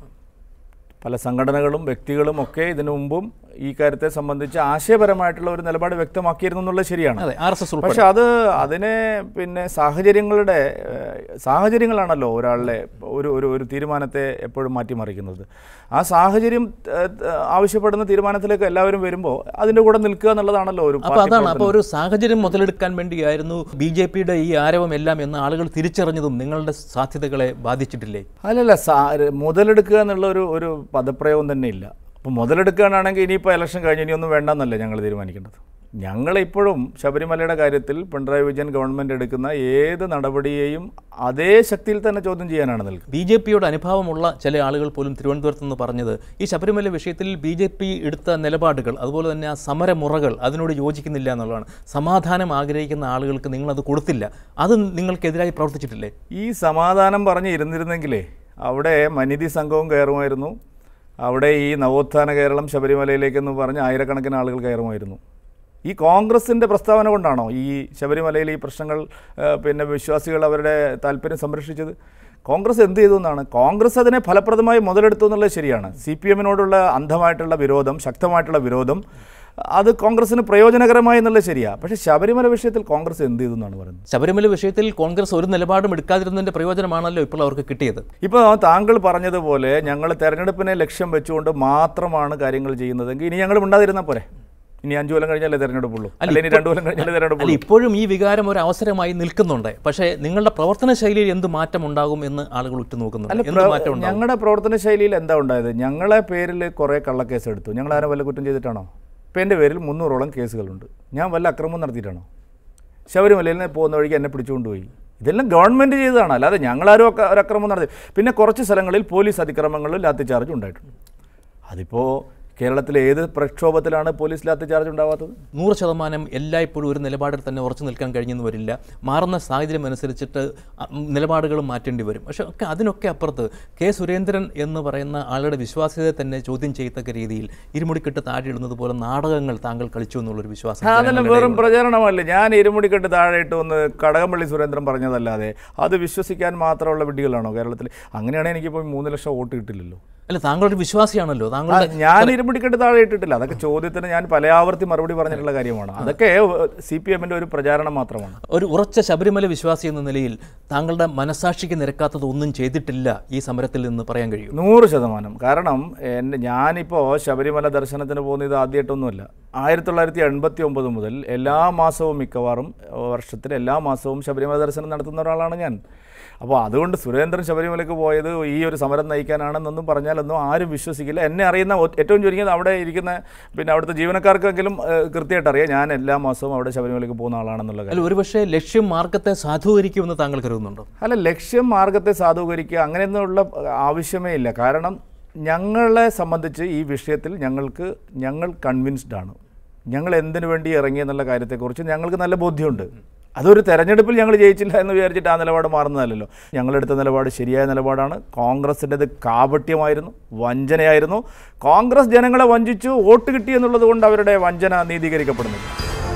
പല സംഘടനകളും വ്യക്തികളും ഒക്കെ ഇതിനു മുമ്പും ഈ കാര്യത്തെ സംബന്ധിച്ച് ആശയപരമായിട്ടുള്ള ഒരു നിലപാട് വ്യക്തമാക്കിയിരുന്നു എന്നുള്ളത് ശരിയാണ് അതെ ആർ എസ് എസ് ഉൾപ്പെടെ പക്ഷെ അത് അതിനെ പിന്നെ സാഹചര്യങ്ങളുടെ ഏഹ്, സാഹചര്യങ്ങളാണല്ലോ ഒരാളുടെ ഒരു ഒരു ഒരു തീരുമാനത്തെ എപ്പോഴും മാറ്റിമറിക്കുന്നത് ആ സാഹചര്യം ഏഹ്, ആവശ്യപ്പെടുന്ന തീരുമാനത്തിലേക്ക് എല്ലാവരും വരുമ്പോൾ അതിൻ്റെ കൂടെ നിൽക്കുക എന്നുള്ളതാണല്ലോ ഒരു അപ്പോൾ അതാണ് അപ്പോൾ ഒരു സാഹചര്യം മുതലെടുക്കാൻ വേണ്ടിയായിരുന്നു ബി ജെ പിയുടെ ഈ ആരവം എല്ലാം എന്ന് ആളുകൾ തിരിച്ചറിഞ്ഞതും നിങ്ങളുടെ സാധ്യതകളെ ബാധിച്ചിട്ടില്ലേ അല്ലല്ല സാ മുതലെടുക്കുക എന്നുള്ള ഒരു ഒരു പദപ്രയോഗം തന്നെ ഇല്ല അപ്പോൾ മുതലെടുക്കുകയാണെങ്കിൽ ഇനിയിപ്പോൾ ഇലക്ഷൻ കഴിഞ്ഞ് ഇനിയൊന്നും വേണ്ടെന്നല്ല ഞങ്ങൾ തീരുമാനിക്കേണ്ടത് ഞങ്ങളിപ്പോഴും ശബരിമലയുടെ കാര്യത്തിൽ പിണറായി വിജയൻ ഗവൺമെൻറ് എടുക്കുന്ന ഏത് നടപടിയെയും അതേ ശക്തിയിൽ തന്നെ ചോദ്യം ചെയ്യാനാണ് നിൽക്കുന്നത് ബി ജെ പിയോട് അനുഭാവമുള്ള ചില ആളുകൾ പോലും തിരുവനന്തപുരത്ത് നിന്ന് പറഞ്ഞത് ഈ ശബരിമല വിഷയത്തിൽ ബി ജെ പി എടുത്ത നിലപാടുകൾ അതുപോലെ തന്നെ ആ സമരമുറകൾ അതിനോട് യോജിക്കുന്നില്ല എന്നുള്ളതാണ് സമാധാനം ആഗ്രഹിക്കുന്ന ആളുകൾക്ക് നിങ്ങളത് കൊടുത്തില്ല അത് നിങ്ങൾക്കെതിരായി പ്രവർത്തിച്ചിട്ടില്ലേ ഈ സമാധാനം പറഞ്ഞ് ഇരുന്നിരുന്നെങ്കിലേ അവിടെ മനിതി സംഘവും കയറുമായിരുന്നു അവിടെ ഈ നവോത്ഥാന കേരളം ശബരിമലയിലേക്കെന്ന് പറഞ്ഞ് ആയിരക്കണക്കിന് ആളുകൾ കയറുമായിരുന്നു ഈ കോൺഗ്രസിൻ്റെ പ്രസ്താവന കൊണ്ടാണോ ഈ ശബരിമലയിൽ ഈ പ്രശ്നങ്ങൾ ആ, പിന്നെ വിശ്വാസികൾ അവരുടെ താല്പര്യം സംരക്ഷിച്ചത് കോൺഗ്രസ് എന്ത് ചെയ്തു എന്നാണ് കോൺഗ്രസ് അതിനെ ഫലപ്രദമായി മുതലെടുത്തു എന്നുള്ളത് ശരിയാണ് സി പി എമ്മിനോടുള്ള അന്ധമായിട്ടുള്ള വിരോധം ശക്തമായിട്ടുള്ള വിരോധം അത് കോൺഗ്രസിന് പ്രയോജനകരമായി എന്നുള്ളത് ശരിയാണ് പക്ഷേ ശബരിമല വിഷയത്തിൽ കോൺഗ്രസ് എന്ത് ചെയ്തു എന്നാണ് പറയുന്നത് ശബരിമല വിഷയത്തിൽ കോൺഗ്രസ് ഒരു നിലപാടും എടുക്കാതിരുന്നതിന്റെ പ്രയോജനമാണല്ലോ ഇപ്പോൾ അവർക്ക് കിട്ടിയത് ഇപ്പോൾ താങ്കൾ പറഞ്ഞതുപോലെ ഞങ്ങൾ തെരഞ്ഞെടുപ്പിനെ ലക്ഷ്യം വെച്ചുകൊണ്ട് മാത്രമാണ് കാര്യങ്ങൾ ചെയ്യുന്നതെങ്കിൽ ഇനി ഞങ്ങൾ മിണ്ടാതിരുന്നാൽ പോരെ ഇനി അഞ്ചു കൊല്ലം കഴിഞ്ഞാലേ തെരഞ്ഞെടുപ്പുള്ളൂ അല്ല ഇനി രണ്ടു കൊല്ലം കഴിഞ്ഞാലേ അല്ല തെരഞ്ഞെടുപ്പുള്ളൂ ഇപ്പോഴും ഈ വികാരം ഒരു അവസരമായി നിൽക്കുന്നുണ്ട് പക്ഷേ നിങ്ങളുടെ പ്രവർത്തന ശൈലിയിൽ എന്ത് മാറ്റം ഉണ്ടാകും എന്ന് ആളുകൾ ഉറ്റുനോക്കുന്നുണ്ട് എന്ത് മാറ്റം ഉണ്ടാകും ഞങ്ങളുടെ പ്രവർത്തന ശൈലിയിൽ എന്താ ഉണ്ടായത് ഞങ്ങളെ പേരിൽ കുറേ കള്ളക്കേസ് എടുത്തു ഞങ്ങൾ ആരും വല്ല കുറ്റം ചെയ്തിട്ടാണോ ഇപ്പം എൻ്റെ പേരിൽ മുന്നൂറോളം കേസുകളുണ്ട് ഞാൻ വല്ല അക്രമം നടത്തിയിട്ടാണോ ശബരിമലയിൽ നിന്ന് പോകുന്ന വഴിക്ക് എന്നെ പിടിച്ചുകൊണ്ടുപോയി ഇതെല്ലാം ഗവൺമെൻറ് ചെയ്തതാണ് അല്ലാതെ ഞങ്ങളാരും ഒക്കെ ഒരു അക്രമം നടത്തി പിന്നെ കുറച്ച് സ്ഥലങ്ങളിൽ പോലീസ് അതിക്രമങ്ങളിലും ലാത്തി ചാർജ് ഉണ്ടായിട്ടുണ്ട് അതിപ്പോൾ കേരളത്തിലെ ഏത് പ്രക്ഷോഭത്തിലാണ് പോലീസ് ലാത്തി ചാർജ് ഉണ്ടാവാത്തത് നൂറ് ശതമാനം എല്ലായ്പ്പോഴും ഒരു നിലപാടിൽ തന്നെ ഉറച്ചു നിൽക്കാൻ കഴിഞ്ഞെന്ന് വരില്ല മാറുന്ന സാഹചര്യം അനുസരിച്ചിട്ട് അ- ഉം നിലപാടുകളും മാറ്റേണ്ടി വരും പക്ഷേ ഒക്കെ അതിനൊക്കെ അപ്പുറത്ത് കെ സുരേന്ദ്രൻ എന്ന് പറയുന്ന ആളുടെ വിശ്വാസ്യതയെ തന്നെ ചോദ്യം ചെയ്യത്തക്ക രീതിയിൽ ഇരുമുടിക്കെട്ട് താഴെ ഇടുന്നത് പോലെ നാടകങ്ങൾ താങ്കൾ കളിച്ചു എന്നുള്ളൊരു വിശ്വാസം അതെല്ലാം ജനങ്ങളുടെ വെറും പ്രചരണമല്ലേ ഞാൻ ഇരുമുടിക്കെട്ട് താഴെ ഇട്ട് ഒന്ന് കടകംപള്ളി സുരേന്ദ്രൻ പറഞ്ഞതല്ലാതെ അത് വിശ്വസിക്കാൻ മാത്രമുള്ള വിഡ്ഢികളാണോ കേരളത്തിൽ അങ്ങനെയാണെങ്കിൽ എനിക്കിപ്പോൾ മൂന്ന് ലക്ഷം വോട്ട് കിട്ടില്ലല്ലോ അല്ല താങ്കളൊരു വിശ്വാസിയാണല്ലോ താങ്കളുടെ ഞാൻ ഇരുമുടിക്കെട്ട് താഴെ ഇട്ടിട്ടില്ല അതൊക്കെ ചോദ്യത്തിന് ഞാൻ പല ആവർത്തി മറുപടി പറഞ്ഞിട്ടുള്ള കാര്യമാണ് അതൊക്കെ സി പി എമ്മിൻ്റെ ഒരു പ്രചാരണം മാത്രമാണ് ഒരു ഉറച്ച ശബരിമല വിശ്വാസി എന്ന നിലയിൽ താങ്കളുടെ മനസാക്ഷിക്ക് നിരക്കാത്തത് ഒന്നും ചെയ്തിട്ടില്ല ഈ സമരത്തിൽ നിന്ന് പറയാൻ കഴിയും നൂറ് ശതമാനം കാരണം എൻ്റെ ഞാനിപ്പോൾ ശബരിമല ദർശനത്തിന് പോകുന്നത് ഇത് ആദ്യമായിട്ടൊന്നുമല്ല ആയിരത്തി തൊള്ളായിരത്തി എൺപത്തി ഒമ്പത് മുതൽ എല്ലാ മാസവും മിക്കവാറും വർഷത്തിൽ എല്ലാ മാസവും ശബരിമല ദർശനം നടത്തുന്ന ഒരാളാണ് ഞാൻ അപ്പോൾ അതുകൊണ്ട് സുരേന്ദ്രൻ ശബരിമലയ്ക്ക് പോയത് ഈ ഒരു സമരം നയിക്കാനാണെന്നൊന്നും പറഞ്ഞാലൊന്നും ആരും വിശ്വസിക്കില്ല എന്നെ അറിയുന്ന ഒ- ഏറ്റവും ചുരുങ്ങിയത് അവിടെ ഇരിക്കുന്ന പിന്നെ അവിടുത്തെ ജീവനക്കാർക്കെങ്കിലും ഏഹ്, കൃത്യമായിട്ട് അറിയാം ഞാൻ എല്ലാ മാസവും അവിടെ ശബരിമലയ്ക്ക് പോകുന്ന ആളാണെന്നുള്ള കാര്യം അല്ല ഒരുപക്ഷെ ലക്ഷ്യം മാർഗത്തെ സാധൂകരിക്കുമെന്ന് താങ്കൾ കരുതുന്നുണ്ടോ അല്ല ലക്ഷ്യം മാർഗത്തെ സാധൂകരിക്കുക അങ്ങനെയൊന്നുള്ള ആവശ്യമേ ഇല്ല കാരണം ഞങ്ങളെ സംബന്ധിച്ച് ഈ വിഷയത്തിൽ ഞങ്ങൾക്ക് ഞങ്ങൾ കൺവിൻസ്ഡ് ആണ് ഞങ്ങൾ എന്തിനു വേണ്ടി ഇറങ്ങി എന്നുള്ള കാര്യത്തെക്കുറിച്ച് ഞങ്ങൾക്ക് നല്ല ബോധ്യമുണ്ട് അതൊരു തെരഞ്ഞെടുപ്പിൽ ഞങ്ങൾ ജയിച്ചില്ല എന്ന് വിചാരിച്ചിട്ട് ആ നിലപാട് മാറുന്നതല്ലല്ലോ ഞങ്ങളെടുത്ത നിലപാട് ശരിയായ നിലപാടാണ് കോൺഗ്രസിൻ്റെത് കാപട്യമായിരുന്നു വഞ്ചനയായിരുന്നു കോൺഗ്രസ് ജനങ്ങളെ വഞ്ചിച്ചു വോട്ട് കിട്ടി എന്നുള്ളത് കൊണ്ട് അവരുടെ വഞ്ചന നീതീകരിക്കപ്പെടുന്നില്ല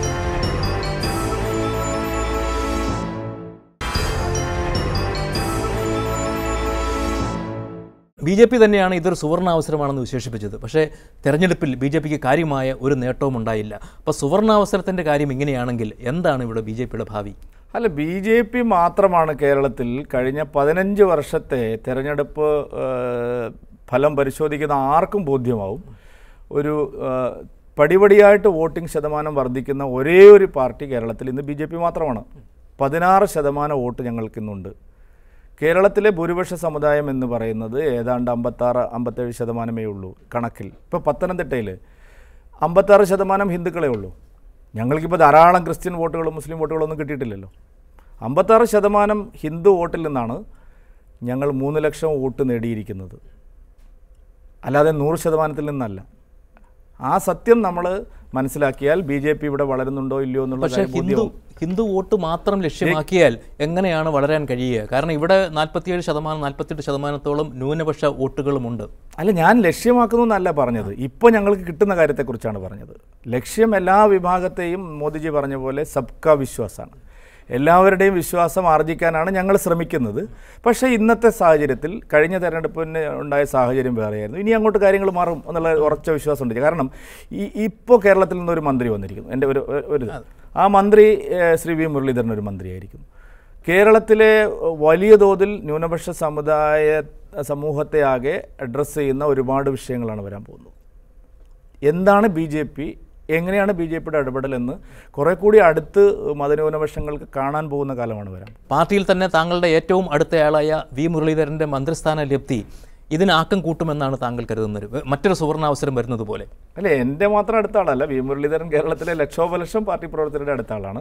ബി ജെ പി തന്നെയാണ് ഇതൊരു സുവർണ അവസരമാണെന്ന് വിശേഷിപ്പിച്ചത് പക്ഷേ തെരഞ്ഞെടുപ്പിൽ ബി ജെ പിക്ക് കാര്യമായ ഒരു നേട്ടവും ഉണ്ടായില്ല അപ്പോൾ സുവർണാവസരത്തിൻ്റെ കാര്യം ഇങ്ങനെയാണെങ്കിൽ എന്താണ് ഇവിടെ ബി ജെ പിയുടെ ഭാവി അല്ല ബി ജെ പി മാത്രമാണ് കേരളത്തിൽ കഴിഞ്ഞ പതിനഞ്ച് വർഷത്തെ തെരഞ്ഞെടുപ്പ് ഏഹ്, ഫലം പരിശോധിക്കുന്ന ആർക്കും ബോധ്യമാവും ഒരു ഏഹ്, പടിപടിയായിട്ട് വോട്ടിംഗ് ശതമാനം വർദ്ധിക്കുന്ന ഒരേ ഒരു പാർട്ടി കേരളത്തിൽ ഇന്ന് ബി ജെ പി മാത്രമാണ് പതിനാറ് ശതമാനം വോട്ട് ഞങ്ങൾക്കിന്നുണ്ട് കേരളത്തിലെ ഭൂരിപക്ഷ സമുദായം എന്ന് പറയുന്നത് ഏതാണ്ട് അമ്പത്താറ് അമ്പത്തേഴ് ശതമാനമേ ഉള്ളൂ കണക്കിൽ ഇപ്പോൾ പത്തനംതിട്ടയിൽ അമ്പത്താറ് ശതമാനം ഹിന്ദുക്കളേ ഉള്ളൂ ഞങ്ങൾക്കിപ്പോൾ ധാരാളം ക്രിസ്ത്യൻ വോട്ടുകളും മുസ്ലിം വോട്ടുകളും ഒന്നും കിട്ടിയിട്ടില്ലല്ലോ അമ്പത്താറ് ശതമാനം ഹിന്ദു വോട്ടിൽ നിന്നാണ് ഞങ്ങൾ മൂന്ന് ലക്ഷം വോട്ട് നേടിയിരിക്കുന്നത് അല്ലാതെ നൂറ് ശതമാനത്തിൽ നിന്നല്ല ആ സത്യം നമ്മൾ മനസ്സിലാക്കിയാൽ ബി ജെ പി ഇവിടെ വളരുന്നുണ്ടോ ഇല്ലയോ എന്നുള്ള പക്ഷേ കാര്യം ഹിന്ദു ബോധ്യമാവും. ഹിന്ദു വോട്ട് മാത്രം ലക്ഷ്യമാക്കിയാൽ എങ്ങനെയാണ് വളരാൻ കഴിയുക കാരണം ഇവിടെ നാൽപ്പത്തിയേഴ് ശതമാനം നാൽപ്പത്തെട്ട് ശതമാനത്തോളം ന്യൂനപക്ഷ വോട്ടുകളുമുണ്ട് അല്ല ഞാൻ ലക്ഷ്യമാക്കുന്നു എന്നല്ല പറഞ്ഞത് ഇപ്പോൾ ഞങ്ങൾക്ക് കിട്ടുന്ന കാര്യത്തെക്കുറിച്ചാണ് പറഞ്ഞത് ലക്ഷ്യം എല്ലാ വിഭാഗത്തെയും മോദിജി പറഞ്ഞ പോലെ സബ്കാ വിശ്വാസമാണ് എല്ലാവരുടെയും വിശ്വാസം ആർജിക്കാനാണ് ഞങ്ങൾ ശ്രമിക്കുന്നത് പക്ഷേ ഇന്നത്തെ സാഹചര്യത്തിൽ കഴിഞ്ഞ തെരഞ്ഞെടുപ്പിന് ഉണ്ടായ സാഹചര്യം വേറെയായിരുന്നു ഇനി അങ്ങോട്ട് കാര്യങ്ങൾ മാറും എന്നുള്ള ഉറച്ച വിശ്വാസമുണ്ട് കാരണം ഈ ഇപ്പോൾ കേരളത്തിൽ നിന്നൊരു മന്ത്രി വന്നിരിക്കുന്നു എൻ്റെ ഒരു ഒരു ഇത് ആ മന്ത്രി ഏഹ്, ശ്രീ വി മുരളീധരൻ ഒരു മന്ത്രിയായിരിക്കും കേരളത്തിലെ വലിയ തോതിൽ ന്യൂനപക്ഷ സമുദായ സമൂഹത്തെ ആകെ അഡ്രസ്സ് ചെയ്യുന്ന ഒരുപാട് വിഷയങ്ങളാണ് വരാൻ പോകുന്നത് എന്താണ് ബി ജെ പി എങ്ങനെയാണ് ബി ജെ പിയുടെ ഇടപെടലെന്ന് കുറെ കൂടി അടുത്ത് മതന്യൂനപക്ഷങ്ങൾക്ക് കാണാൻ പോകുന്ന കാലമാണ് വരാൻ പാർട്ടിയിൽ തന്നെ താങ്കളുടെ ഏറ്റവും അടുത്തയാളായ വി മുരളീധരന്റെ മന്ത്രിസ്ഥാന ലബ്ധി ഇതിന് ആക്കം കൂട്ടുമെന്നാണ് താങ്കൾ കരുതുന്നത് മറ്റൊരു സുവർണാവസരം വരുന്നത് പോലെ അല്ലേ എൻ്റെ മാത്രം അടുത്ത ആളല്ല വി മുരളീധരൻ കേരളത്തിലെ ലക്ഷോപലക്ഷം പാർട്ടി പ്രവർത്തകരുടെ അടുത്ത ആളാണ്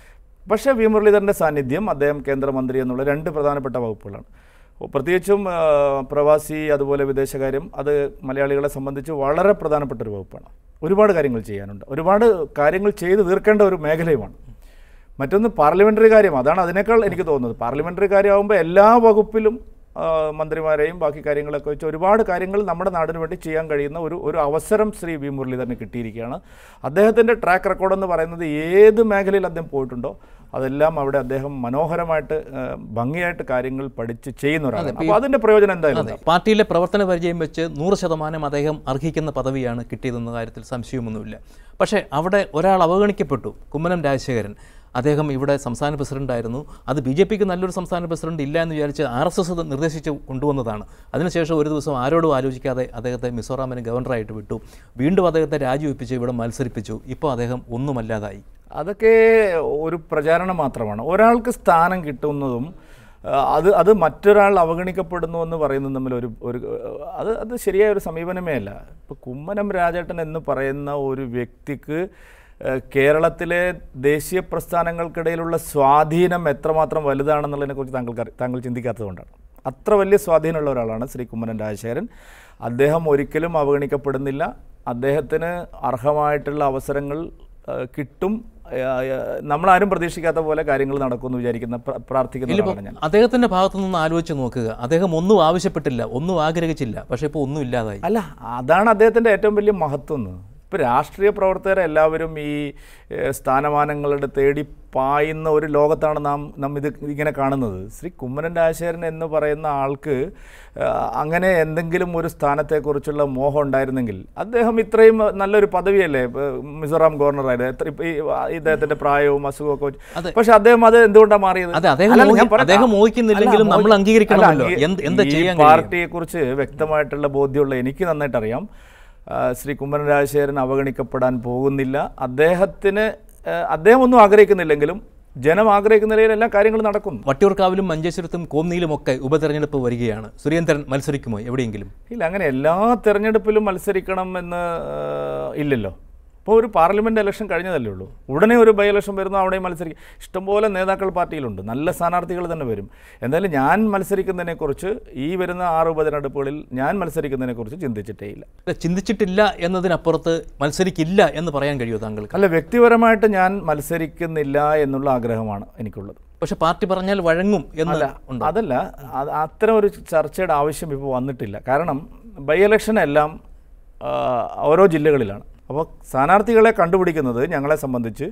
പക്ഷേ വി മുരളീധരൻ്റെ സാന്നിധ്യം അദ്ദേഹം കേന്ദ്രമന്ത്രി എന്നുള്ള രണ്ട് പ്രധാനപ്പെട്ട വകുപ്പുകളാണ് പ്രത്യേകിച്ചും ആ, പ്രവാസി അതുപോലെ വിദേശകാര്യം അത് മലയാളികളെ സംബന്ധിച്ച് വളരെ പ്രധാനപ്പെട്ട ഒരു വകുപ്പാണ് ഒരുപാട് കാര്യങ്ങൾ ചെയ്യാനുണ്ട് ഒരുപാട് കാര്യങ്ങൾ ചെയ്ത് തീർക്കേണ്ട ഒരു മേഖലയുമാണ് മറ്റൊന്ന് പാർലമെൻ്ററി കാര്യം അതാണ് അതിനേക്കാൾ എനിക്ക് തോന്നുന്നത് പാർലമെൻ്ററി കാര്യമാകുമ്പോൾ എല്ലാ വകുപ്പിലും ആ, മന്ത്രിമാരെയും ബാക്കി കാര്യങ്ങളൊക്കെ വെച്ച് ഒരുപാട് കാര്യങ്ങൾ നമ്മുടെ നാടിന് വേണ്ടി ചെയ്യാൻ കഴിയുന്ന ഒരു ഒരു അവസരം ശ്രീ വി മുരളീധരന് കിട്ടിയിരിക്കുകയാണ് അദ്ദേഹത്തിൻ്റെ ട്രാക്ക് റെക്കോർഡ് എന്ന് പറയുന്നത് ഏത് മേഖലയിൽ അദ്ദേഹം പോയിട്ടുണ്ടോ അതെല്ലാം അവിടെ അദ്ദേഹം മനോഹരമായിട്ട് ആ, ഭംഗിയായിട്ട് കാര്യങ്ങൾ പഠിച്ച് ചെയ്യുന്ന ഒരാളാണ് അപ്പോൾ അതിൻ്റെ പ്രയോജനം എന്തായാലും അതെ പാർട്ടിയിലെ പ്രവർത്തന പരിചയം വെച്ച് നൂറ് ശതമാനം അദ്ദേഹം അർഹിക്കുന്ന പദവിയാണ് കിട്ടിയതെന്ന കാര്യത്തിൽ സംശയമൊന്നുമില്ല പക്ഷേ അവിടെ ഒരാൾ അവഗണിക്കപ്പെട്ടു കുമ്മനം രാജശേഖരൻ അദ്ദേഹം ഇവിടെ സംസ്ഥാന പ്രസിഡന്റായിരുന്നു അത് ബി ജെ പിക്ക് നല്ലൊരു സംസ്ഥാന പ്രസിഡന്റ് ഇല്ല എന്ന് വിചാരിച്ച് ആർ എസ് എസ് നിർദ്ദേശിച്ച് കൊണ്ടുവന്നതാണ് അതിനുശേഷം ഒരു ദിവസം ആരോടും ആലോചിക്കാതെ അദ്ദേഹത്തെ മിസോറാമിന് ഗവർണറായിട്ട് വിട്ടു വീണ്ടും അദ്ദേഹത്തെ രാജിവെപ്പിച്ച് ഇവിടെ മത്സരിപ്പിച്ചു ഇപ്പോൾ അദ്ദേഹം ഒന്നുമല്ലാതായി അതൊക്കെ ഒരു പ്രചാരണം മാത്രമാണ് ഒരാൾക്ക് സ്ഥാനം കിട്ടുന്നതും ആ, അത് അത് മറ്റൊരാൾ അവഗണിക്കപ്പെടുന്നു എന്ന് പറയുന്നതും തമ്മിൽ ഒരു ഒരു അത് അത് ശരിയായ ഒരു സമീപനമേ അല്ല ഇപ്പോൾ കുമ്മനം രാജേട്ടൻ എന്ന് പറയുന്ന ഒരു വ്യക്തിക്ക് ആ, കേരളത്തിലെ ദേശീയ പ്രസ്ഥാനങ്ങൾക്കിടയിലുള്ള സ്വാധീനം എത്രമാത്രം വലുതാണെന്നുള്ളതിനെക്കുറിച്ച് താങ്കൾക്ക് അറി- താങ്കൾ ചിന്തിക്കാത്തതുകൊണ്ടാണ് അത്ര വലിയ സ്വാധീനമുള്ള ഒരാളാണ് ശ്രീ കുമ്മനം രാജശേഖരൻ അദ്ദേഹം ഒരിക്കലും അവഗണിക്കപ്പെടുന്നില്ല അദ്ദേഹത്തിന് അർഹമായിട്ടുള്ള അവസരങ്ങൾ ആ, കിട്ടും ആ, ആ, നമ്മളാരും പ്രതീക്ഷിക്കാത്ത പോലെ കാര്യങ്ങൾ നടക്കുമെന്ന് വിചാരിക്കുന്ന പ്ര- പ്രാർത്ഥിക്കുന്ന ഒരാളാണ് ഞാൻ അദ്ദേഹത്തിന്റെ ഭാഗത്തു നിന്ന് ആലോചിച്ച് നോക്കുക അദ്ദേഹം ഒന്നും ആവശ്യപ്പെട്ടില്ല ഒന്നും ആഗ്രഹിച്ചില്ല പക്ഷേ ഇപ്പോൾ ഒന്നും ഇല്ലാതായി അല്ല അതാണ് അദ്ദേഹത്തിൻ്റെ ഏറ്റവും വലിയ മഹത്വം എന്ന് ഇപ്പോൾ രാഷ്ട്രീയ പ്രവർത്തകരെ എല്ലാവരും ഈ ഏഹ്, സ്ഥാനമാനങ്ങളുടെ തേടി പായുന്ന ഒരു ലോകത്താണ് നാം നാം ഇത് ഇങ്ങനെ കാണുന്നത് ശ്രീ കുമ്മനം രാജശേഖരൻ എന്ന് പറയുന്ന ആൾക്ക് ഏഹ്, അങ്ങനെ എന്തെങ്കിലും ഒരു സ്ഥാനത്തെക്കുറിച്ചുള്ള മോഹം ഉണ്ടായിരുന്നെങ്കിൽ അദ്ദേഹം ഇത്രയും നല്ലൊരു പദവിയല്ലേ ഇപ്പൊ മിസോറാം ഗവർണറായത് എത്ര ഇപ്പൊ ഈ ഇദ്ദേഹത്തിന്റെ പ്രായവും അസുഖവും ഒക്കെ വെച്ച് പക്ഷെ അദ്ദേഹം അത് എന്തുകൊണ്ടാണ് മാറിയത് അതെ, അദ്ദേഹം അല്ലല്ല, ഞാൻ മോഹി- പറയട്ടെ. അദ്ദേഹം മോഹിക്കുന്നില്ലെങ്കിലും അല്ല, നമ്മൾ മോഹി- അംഗീകരിക്കണമല്ലോ. അല്ല, എന്ത്- എന്താ ഈ ചെയ്യാൻ കഴിയും? പാർട്ടിയെക്കുറിച്ച് വ്യക്തമായിട്ടുള്ള ബോധ്യമുള്ള എനിക്ക് നന്നായിട്ട് അറിയാം ആ, ശ്രീ കുമ്മനം രാജശേഖരൻ അവഗണിക്കപ്പെടാൻ പോകുന്നില്ല അദ്ദേഹത്തിന് ആ, അദ്ദേഹം ഒന്നും ആഗ്രഹിക്കുന്നില്ലെങ്കിലും ജനം ആഗ്രഹിക്കുന്ന നിലയിൽ എല്ലാ കാര്യങ്ങളും നടക്കും വട്ടിയൂർക്കാവിലും മഞ്ചേശ്വരത്തും കോന്നിയിലുമൊക്കെ ഉപതെരഞ്ഞെടുപ്പ് വരികയാണ് സുരേന്ദ്രൻ മത്സരിക്കുമോ എവിടെയെങ്കിലും ഇല്ല അങ്ങനെ എല്ലാ തെരഞ്ഞെടുപ്പിലും മത്സരിക്കണം എന്ന് ആ, ഇല്ലല്ലോ ഇപ്പോൾ ഒരു പാർലമെൻറ്റ് ഇലക്ഷൻ കഴിഞ്ഞതല്ലേ ഉള്ളൂ ഉടനെ ഒരു ബൈ ഇലക്ഷൻ വരുന്നു അവിടെയും മത്സരിക്കും ഇഷ്ടംപോലെ നേതാക്കൾ പാർട്ടിയിലുണ്ട് നല്ല സ്ഥാനാർത്ഥികൾ തന്നെ വരും എന്തായാലും ഞാൻ മത്സരിക്കുന്നതിനെക്കുറിച്ച് ഈ വരുന്ന ആറ് ഉപതെരഞ്ഞെടുപ്പുകളിൽ ഞാൻ മത്സരിക്കുന്നതിനെക്കുറിച്ച് ചിന്തിച്ചിട്ടേ ഇല്ല അല്ല, ചിന്തിച്ചിട്ടില്ല എന്നതിനപ്പുറത്ത് മത്സരിക്കില്ല എന്ന് പറയാൻ കഴിയുമോ താങ്കൾക്ക് അല്ല വ്യക്തിപരമായിട്ട് ഞാൻ മത്സരിക്കുന്നില്ല എന്നുള്ള ആഗ്രഹമാണ് എനിക്കുള്ളത് പക്ഷെ പാർട്ടി പറഞ്ഞാൽ വഴങ്ങും എന്ന് അല്ല ഉണ്ടോ അതല്ല അത് അത്തരം ഒരു ചർച്ചയുടെ ആവശ്യം ഇപ്പോൾ വന്നിട്ടില്ല കാരണം ബൈ ഇലക്ഷൻ എല്ലാം ആ, ഓരോ ജില്ലകളിലാണ് അപ്പോൾ സ്ഥാനാർത്ഥികളെ കണ്ടുപിടിക്കുന്നത് ഞങ്ങളെ സംബന്ധിച്ച്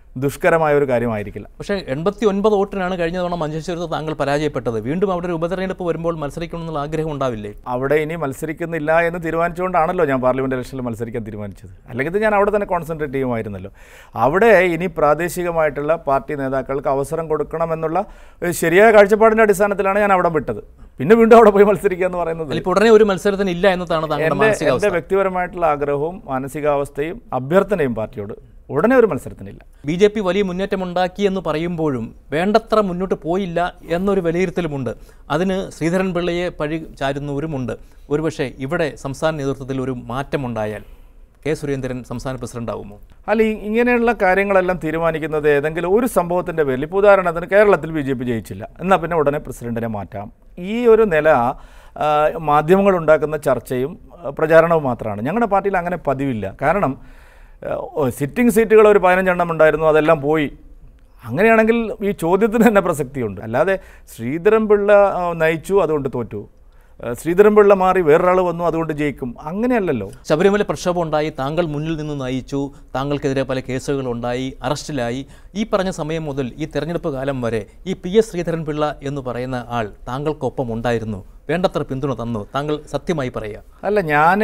ദുഷ്കരമായ ഒരു കാര്യമായിരിക്കില്ല പക്ഷേ എൺപത്തി ഒൻപത് വോട്ടിനാണ് കഴിഞ്ഞ തവണ മഞ്ചേശ്വരത്ത് താങ്കൾ പരാജയപ്പെട്ടത് വീണ്ടും അവിടെ ഒരു ഉപതെരഞ്ഞെടുപ്പ് വരുമ്പോൾ മത്സരിക്കണമെന്നുള്ള ആഗ്രഹം ഉണ്ടാവില്ലേ അവിടെ ഇനി മത്സരിക്കുന്നില്ല എന്ന് തീരുമാനിച്ചുകൊണ്ടാണല്ലോ ഞാൻ പാർലമെൻറ്റ് ഇലക്ഷനിൽ മത്സരിക്കാൻ തീരുമാനിച്ചത് അല്ലെങ്കിൽ ഇത് ഞാൻ അവിടെ തന്നെ കോൺസെൻട്രേറ്റ് ചെയ്യുമായിരുന്നല്ലോ അവിടെ ഇനി പ്രാദേശികമായിട്ടുള്ള പാർട്ടി നേതാക്കൾക്ക് അവസരം കൊടുക്കണമെന്നുള്ള ഒരു ശരിയായ കാഴ്ചപ്പാടിൻ്റെ അടിസ്ഥാനത്തിലാണ് ഞാൻ അവിടെ വിട്ടത് പിന്നെ വീണ്ടും അവിടെ പോയി മത്സരിക്കുക എന്ന് പറയുന്നത് ഇപ്പോൾ ഉടനെ ഒരു മത്സരത്തിന് ഇല്ല എന്നതാണ് താങ്കളുടെ എൻ്റെ മാനസികാവസ്ഥ എൻ്റെ വ്യക്തിപരമായിട്ടുള്ള ആഗ്രഹവും മാനസികാവസ്ഥയും അഭ്യർത്ഥനയും പാർട്ടിയോട് ഉടനെ ഒരു മത്സരത്തിനില്ല ബി ജെ പി വലിയ മുന്നേറ്റമുണ്ടാക്കി എന്ന് പറയുമ്പോഴും വേണ്ടത്ര മുന്നോട്ട് പോയില്ല എന്നൊരു വിലയിരുത്തലുമുണ്ട് അതിന് ശ്രീധരൻ പിള്ളയെ പഴി ചാരുന്നവരുമുണ്ട് ഒരുപക്ഷെ ഇവിടെ സംസ്ഥാന നേതൃത്വത്തിൽ ഒരു മാറ്റമുണ്ടായാൽ കെ സുരേന്ദ്രൻ സംസ്ഥാന പ്രസിഡന്റ് ആവുമോ അല്ല ഈ ഇങ്ങനെയുള്ള കാര്യങ്ങളെല്ലാം തീരുമാനിക്കുന്നത് ഏതെങ്കിലും ഒരു സംഭവത്തിൻ്റെ പേരിൽ ഇപ്പോൾ ഉദാഹരണത്തിന് കേരളത്തിൽ ബി ജെ പി ജയിച്ചില്ല എന്നാൽ പിന്നെ ഉടനെ പ്രസിഡന്റിനെ മാറ്റാം ഈ ഒരു നില ആ, മാധ്യമങ്ങൾ ഉണ്ടാക്കുന്ന ചർച്ചയും ആ, പ്രചാരണവും മാത്രമാണ് ഞങ്ങളുടെ പാർട്ടിയിൽ അങ്ങനെ പതിവില്ല കാരണം സിറ്റിംഗ് സീറ്റുകൾ ഒരു പതിനഞ്ചെണ്ണം ഉണ്ടായിരുന്നു അതെല്ലാം പോയി അങ്ങനെയാണെങ്കിൽ ഈ ചോദ്യത്തിന് തന്നെ പ്രസക്തിയുണ്ട് അല്ലാതെ ശ്രീധരൻപിള്ള ആ, നയിച്ചു അതുകൊണ്ട് തോറ്റു ആ, ശ്രീധരൻപിള്ള മാറി വേറൊരാൾ വന്നു അതുകൊണ്ട് ജയിക്കും അങ്ങനെയല്ലല്ലോ ശബരിമല പ്രക്ഷോഭം ഉണ്ടായി താങ്കൾ മുന്നിൽ നിന്ന് നയിച്ചു താങ്കൾക്കെതിരെ പല കേസുകൾ ഉണ്ടായി അറസ്റ്റിലായി ഈ പറഞ്ഞ സമയം മുതൽ ഈ തെരഞ്ഞെടുപ്പ് കാലം വരെ ഈ പി എസ് ശ്രീധരൻ പിള്ള എന്ന് പറയുന്ന ആൾ താങ്കൾക്കൊപ്പം ഉണ്ടായിരുന്നു വേണ്ടത്ര പിന്തുണ തന്നു താങ്കൾ സത്യമായി പറയുക അല്ല ഞാൻ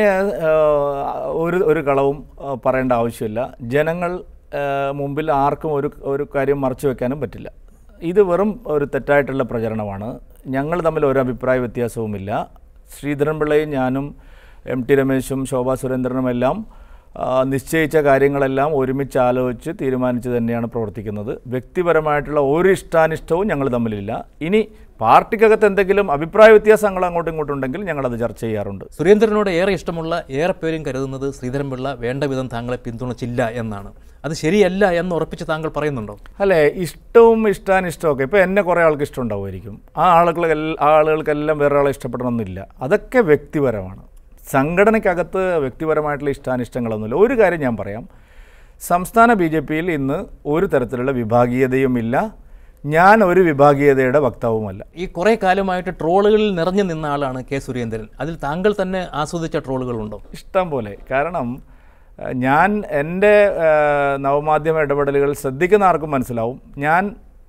ഒരു ഒരു കളവും ആ, പറയേണ്ട ആവശ്യമില്ല ജനങ്ങൾ ആ, മുമ്പിൽ ആർക്കും ഒരു ഒരു കാര്യം മറച്ചു വെക്കാനും പറ്റില്ല ഇത് വെറും ഒരു തെറ്റായിട്ടുള്ള പ്രചരണമാണ് ഞങ്ങൾ തമ്മിൽ ഒരു അഭിപ്രായ വ്യത്യാസവുമില്ല ശ്രീധരൻപിള്ളയും ഞാനും എം ടി രമേശും ശോഭാ സുരേന്ദ്രനും എല്ലാം ആ, നിശ്ചയിച്ച കാര്യങ്ങളെല്ലാം ഒരുമിച്ച് ആലോചിച്ച് തീരുമാനിച്ച് തന്നെയാണ് പ്രവർത്തിക്കുന്നത് വ്യക്തിപരമായിട്ടുള്ള ഒരു ഇഷ്ടാനിഷ്ടവും ഞങ്ങൾ തമ്മിലില്ല ഇനി പാർട്ടിക്കകത്ത് എന്തെങ്കിലും അഭിപ്രായ വ്യത്യാസങ്ങൾ അങ്ങോട്ടും ഇങ്ങോട്ടും ഉണ്ടെങ്കിൽ ഞങ്ങളത് ചർച്ച ചെയ്യാറുണ്ട് സുരേന്ദ്രനോട് ഏറെ ഇഷ്ടമുള്ള ഏറെ പേരും കരുതുന്നത് ശ്രീധരൻപിള്ള വേണ്ട വിധം താങ്കളെ പിന്തുണച്ചില്ല എന്നാണ് അത് ശരിയല്ല എന്ന് ഉറപ്പിച്ച് താങ്കൾ പറയുന്നുണ്ടോ അല്ലേ ഇഷ്ടവും ഇഷ്ടാനിഷ്ടവും ഒക്കെ ഇപ്പോൾ എന്നെ കുറേ ആൾക്ക് ഇഷ്ടമുണ്ടാവുമായിരിക്കും ആ ആളുകൾ ആ ആളുകൾക്കെല്ലാം വേറെ ആളെ ഇഷ്ടപ്പെടണമെന്നില്ല അതൊക്കെ വ്യക്തിപരമാണ് സംഘടനയ്ക്കകത്ത് വ്യക്തിപരമായിട്ടുള്ള ഇഷ്ടാനിഷ്ടങ്ങളൊന്നുമില്ല ഒരു കാര്യം ഞാൻ പറയാം സംസ്ഥാന ബി ജെ പിയിൽ ഇന്ന് ഒരു തരത്തിലുള്ള വിഭാഗീയതയുമില്ല ഞാൻ ഒരു വിഭാഗീയതയുടെ വക്താവുമല്ല ഈ കുറേ കാലമായിട്ട് ട്രോളുകളിൽ നിറഞ്ഞു നിന്ന ആളാണ് കെ സുരേന്ദ്രൻ അതിൽ താങ്കൾ തന്നെ ആസ്വദിച്ച ട്രോളുകളുണ്ടോ ഇഷ്ടം പോലെ കാരണം ഏഹ്, ഞാൻ എൻ്റെ ഏഹ്, നവമാധ്യമ ഇടപെടലുകൾ ശ്രദ്ധിക്കുന്ന ആർക്കും മനസ്സിലാവും ഞാൻ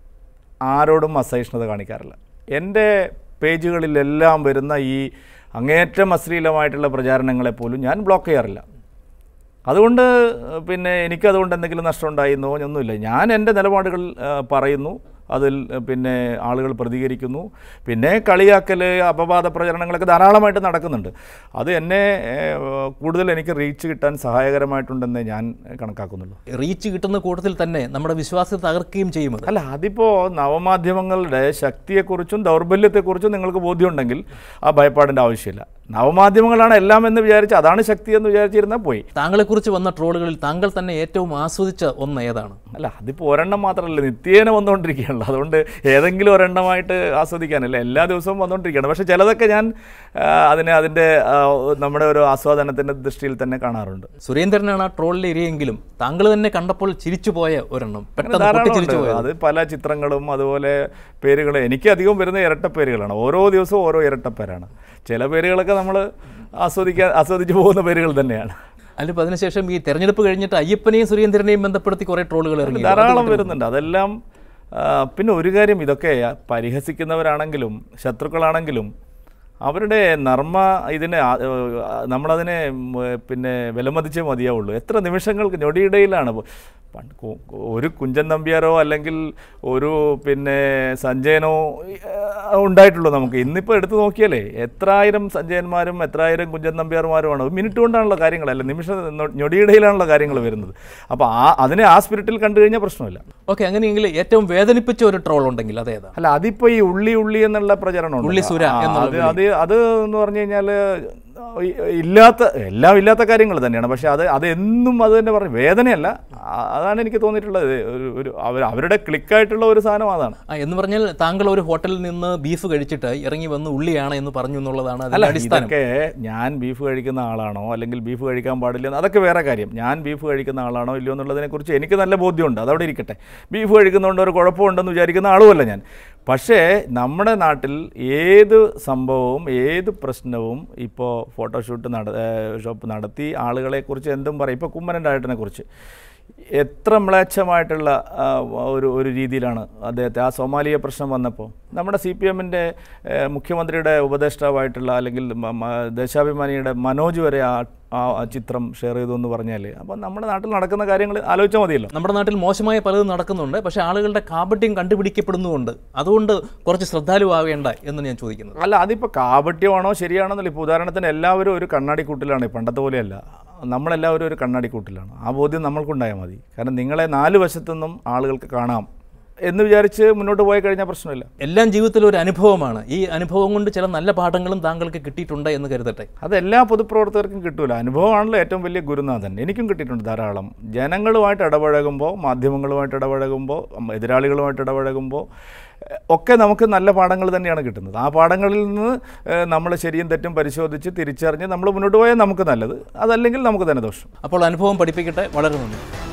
ആരോടും അസഹിഷ്ണുത കാണിക്കാറില്ല എൻ്റെ പേജുകളിലെല്ലാം വരുന്ന ഈ അങ്ങേയറ്റം അശ്ലീലമായിട്ടുള്ള പ്രചാരണങ്ങളെ പോലും ഞാൻ ബ്ലോക്ക് ചെയ്യാറില്ല അതുകൊണ്ട് ഏഹ്, പിന്നെ എനിക്കതുകൊണ്ട് എന്തെങ്കിലും നഷ്ടം ഉണ്ടായിരുന്നോ ഒന്നുമില്ല ഞാൻ എൻ്റെ നിലപാടുകൾ ഏഹ്, പറയുന്നു അതിൽ ഏഹ്, പിന്നെ ആളുകൾ പ്രതികരിക്കുന്നു പിന്നെ കളിയാക്കൽ അപവാദ പ്രചരണങ്ങളൊക്കെ ധാരാളമായിട്ട് നടക്കുന്നുണ്ട് അത് എന്നെ ഏഹ്, കൂടുതൽ എനിക്ക് റീച്ച് കിട്ടാൻ സഹായകരമായിട്ടുണ്ടെന്നേ ഞാൻ കണക്കാക്കുന്നുള്ളൂ റീച്ച് കിട്ടുന്ന കൂട്ടത്തിൽ തന്നെ നമ്മുടെ വിശ്വാസത്തെ തകർക്കുകയും ചെയ്യും അത് അല്ല അതിപ്പോൾ നവമാധ്യമങ്ങളുടെ ശക്തിയെക്കുറിച്ചും ദൗർബല്യത്തെക്കുറിച്ചും നിങ്ങൾക്ക് ബോധ്യമുണ്ടെങ്കിൽ ആ ഭയപ്പാടിൻ്റെ ആവശ്യമില്ല നവമാധ്യമങ്ങളാണ് എല്ലാം എന്ന് വിചാരിച്ച് അതാണ് ശക്തി എന്ന് വിചാരിച്ചിരുന്നാൽ പോയി താങ്കളെക്കുറിച്ച് വന്ന ട്രോളുകളിൽ താങ്കൾ തന്നെ ഏറ്റവും ആസ്വദിച്ച ഒന്ന് ഏതാണ് അല്ല അതിപ്പോൾ ഒരെണ്ണം മാത്രമല്ല നിത്യേന വന്നുകൊണ്ടിരിക്കുകയാണല്ലോ അതുകൊണ്ട് ഏതെങ്കിലും ഒരെണ്ണമായിട്ട് ആസ്വദിക്കാനല്ല എല്ലാ ദിവസവും വന്നുകൊണ്ടിരിക്കുകയാണ് പക്ഷേ ചിലതൊക്കെ ഞാൻ ആ, അതിനെ അതിൻ്റെ ആ, നമ്മുടെ ഒരു ആസ്വാദനത്തിൻ്റെ ദൃഷ്ടിയിൽ തന്നെ കാണാറുണ്ട് സുരേന്ദ്രനാണ് ആ ട്രോളിൽ ഇരിയെങ്കിലും താങ്കൾ തന്നെ കണ്ടപ്പോൾ ചിരിച്ചുപോയ ഒരെണ്ണം പെട്ടെന്ന് ധാരാളം പൊട്ടിച്ചിരിച്ചു ഉണ്ട്. പോയത് അത് പല ചിത്രങ്ങളും അതുപോലെ പേരുകൾ എനിക്ക് അധികം വരുന്ന ഇരട്ട പേരുകളാണ് ഓരോ ദിവസവും ഓരോ ഇരട്ട പേരാണ് ചില പേരുകളൊക്കെ നമ്മൾ ആസ്വദിക്കാൻ ആസ്വദിച്ചു പോകുന്ന പേരുകൾ തന്നെയാണ് അതിലിപ്പോൾ അതിനുശേഷം ഈ തെരഞ്ഞെടുപ്പ് കഴിഞ്ഞിട്ട് അയ്യപ്പനെയും സുരേന്ദ്രനെയും ബന്ധപ്പെടുത്തി കുറേ ട്രോളുകൾ ഇറങ്ങി ധാരാളം വരുന്നുണ്ട് അതെല്ലാം ആ, പിന്നെ ഒരു കാര്യം ഇതൊക്കെ പരിഹസിക്കുന്നവരാണെങ്കിലും ശത്രുക്കളാണെങ്കിലും അവരുടെ നർമ്മ ഇതിനെ ആ, ആ, നമ്മളതിനെ ഉം, പിന്നെ വിലമതിച്ചേ മതിയാവുള്ളൂ എത്ര നിമിഷങ്ങൾക്ക് ഞൊടിയിടയിലാണ് ഇപ്പൊ പണ്ട് കു- ഒരു കുഞ്ചൻ നമ്പ്യാരോ അല്ലെങ്കിൽ ഒരു പിന്നെ സഞ്ജയനോ ആ, ഉണ്ടായിട്ടുള്ളൂ നമുക്ക് ഇന്നിപ്പോൾ എടുത്തു നോക്കിയാലേ എത്രായിരം സഞ്ജയന്മാരും എത്രായിരം കുഞ്ചൻ നമ്പ്യാർമാരുമാണ് ഒരു മിനിറ്റ് കൊണ്ടാണുള്ള കാര്യങ്ങൾ അല്ല നിമിഷ ഞൊടിയിടയിലാണുള്ള കാര്യങ്ങൾ വരുന്നത് അപ്പോൾ ആ അതിനെ ആ സ്പിരിറ്റിൽ കണ്ടു കഴിഞ്ഞാൽ പ്രശ്നമില്ല ഓക്കെ അങ്ങനെയെങ്കിൽ ഏറ്റവും വേദനിപ്പിച്ച ഒരു ട്രോൾ ഉണ്ടെങ്കിൽ അതേതാ അല്ല അതിപ്പോൾ ഈ ഉള്ളി ഉള്ളി എന്നുള്ള പ്രചരണം ഉള്ളി സുര എന്നുള്ള അത് അത് അത് എന്ന് പറഞ്ഞു കഴിഞ്ഞാൽ ഇല്ലാത്ത എല്ലാം ഇല്ലാത്ത കാര്യങ്ങൾ തന്നെയാണ് പക്ഷേ അത് അത് എന്നും അത് തന്നെ പറഞ്ഞു വേദനയല്ല ആ- അതാണ് എനിക്ക് തോന്നിയിട്ടുള്ളത് ഒരു ഒരു അവർ അവരുടെ ക്ലിക്കായിട്ടുള്ള ഒരു സാധനം അതാണ് ആ എന്ന് പറഞ്ഞാൽ താങ്കൾ ഒരു ഹോട്ടലിൽ നിന്ന് ബീഫ് കഴിച്ചിട്ട് ഇറങ്ങി വന്ന് ഉള്ളിയാണ് എന്ന് പറഞ്ഞു എന്നുള്ളതാണ് അല്ല അതിന്റെ അടിസ്ഥാനം ഇതൊക്കെ ഞാൻ ബീഫ് കഴിക്കുന്ന ആളാണോ അല്ലെങ്കിൽ ബീഫ് കഴിക്കാൻ പാടില്ല എന്ന് അതൊക്കെ വേറെ കാര്യം ഞാൻ ബീഫ് കഴിക്കുന്ന ആളാണോ ഇല്ലയോ എന്നുള്ളതിനെക്കുറിച്ച് എനിക്ക് നല്ല ബോധ്യമുണ്ട് അതവിടെ ഇരിക്കട്ടെ ബീഫ് കഴിക്കുന്നതുകൊണ്ട് ഒരു കുഴപ്പമുണ്ടെന്ന് വിചാരിക്കുന്ന ആളുമല്ല ഞാൻ പക്ഷേ നമ്മുടെ നാട്ടിൽ ഏത് സംഭവവും ഏത് പ്രശ്നവും ഇപ്പോൾ ഫോട്ടോഷൂട്ട് നട ഷോപ്പ് നടത്തി ആളുകളെക്കുറിച്ച് എന്തും പറയും ഇപ്പോൾ കുമ്മനൻ ഡയറ്റിനെ കുറിച്ച് എത്ര മ്ലേച്ഛമായിട്ടുള്ള ആ, ഒരു ഒരു രീതിയിലാണ് അദ്ദേഹത്തെ ആ സോമാലിയ പ്രശ്നം വന്നപ്പോൾ നമ്മുടെ സി പി എമ്മിൻ്റെ മുഖ്യമന്ത്രിയുടെ ഉപദേഷ്ടാവായിട്ടുള്ള അല്ലെങ്കിൽ മ- മ- ദേശാഭിമാനിയുടെ മനോജ് വരെ ആ ആ ആ ചിത്രം ഷെയർ ചെയ്തു എന്ന് പറഞ്ഞാൽ അപ്പം നമ്മുടെ നാട്ടിൽ നടക്കുന്ന കാര്യങ്ങൾ ആലോചിച്ചാൽ മതിയല്ലോ നമ്മുടെ നാട്ടിൽ മോശമായ പലതും നടക്കുന്നുണ്ട് പക്ഷേ ആളുകളുടെ കാപട്യം കണ്ടുപിടിക്കപ്പെടുന്നുമുണ്ട് അതുകൊണ്ട് കുറച്ച് ശ്രദ്ധാലുവാകേണ്ട എന്ന് ഞാൻ ചോദിക്കുന്നത് അല്ല അതിപ്പോൾ കാപട്യമാണോ ശരിയാണോന്നില്ല ഇപ്പോൾ ഉദാഹരണത്തിന് എല്ലാവരും ഒരു കണ്ണാടിക്കൂട്ടിലാണ് പണ്ടത്തെ പോലെയല്ല നമ്മളെല്ലാവരും ഒരു കണ്ണാടിക്കൂട്ടിലാണ് ആ ബോധ്യം നമ്മൾക്കുണ്ടായാൽ മതി കാരണം നിങ്ങളെ നാല് വശത്തുനിന്നും ആളുകൾക്ക് കാണാം എന്ന് വിചാരിച്ച് മുന്നോട്ട് പോയി കഴിഞ്ഞാൽ പ്രശ്നമില്ല എല്ലാം ജീവിതത്തിൽ ഒരു അനുഭവമാണ് ഈ അനുഭവം കൊണ്ട് ചില നല്ല പാഠങ്ങളും താങ്കൾക്ക് കിട്ടിയിട്ടുണ്ട് എന്ന് കരുതട്ടെ അത് എല്ലാ പൊതുപ്രവർത്തകർക്കും കിട്ടൂല അനുഭവമാണല്ലോ ഏറ്റവും വലിയ ഗുരുനാഥൻ എനിക്കും കിട്ടിയിട്ടുണ്ട് ധാരാളം ജനങ്ങളുമായിട്ട് ഇടപഴകുമ്പോൾ മാധ്യമങ്ങളുമായിട്ട് ഇടപഴകുമ്പോൾ ഉം, എതിരാളികളുമായിട്ട് ഇടപഴകുമ്പോൾ ഏഹ്, ഒക്കെ നമുക്ക് നല്ല പാഠങ്ങൾ തന്നെയാണ് കിട്ടുന്നത് ആ പാഠങ്ങളിൽ നിന്ന് നമ്മൾ ശരിയും തെറ്റും പരിശോധിച്ച് തിരിച്ചറിഞ്ഞ് നമ്മൾ മുന്നോട്ട് പോയാൽ നമുക്ക് നല്ലത് അതല്ലെങ്കിൽ നമുക്ക് തന്നെ ദോഷം അപ്പോൾ അനുഭവം പഠിപ്പിക്കട്ടെ വളരെ നന്ദി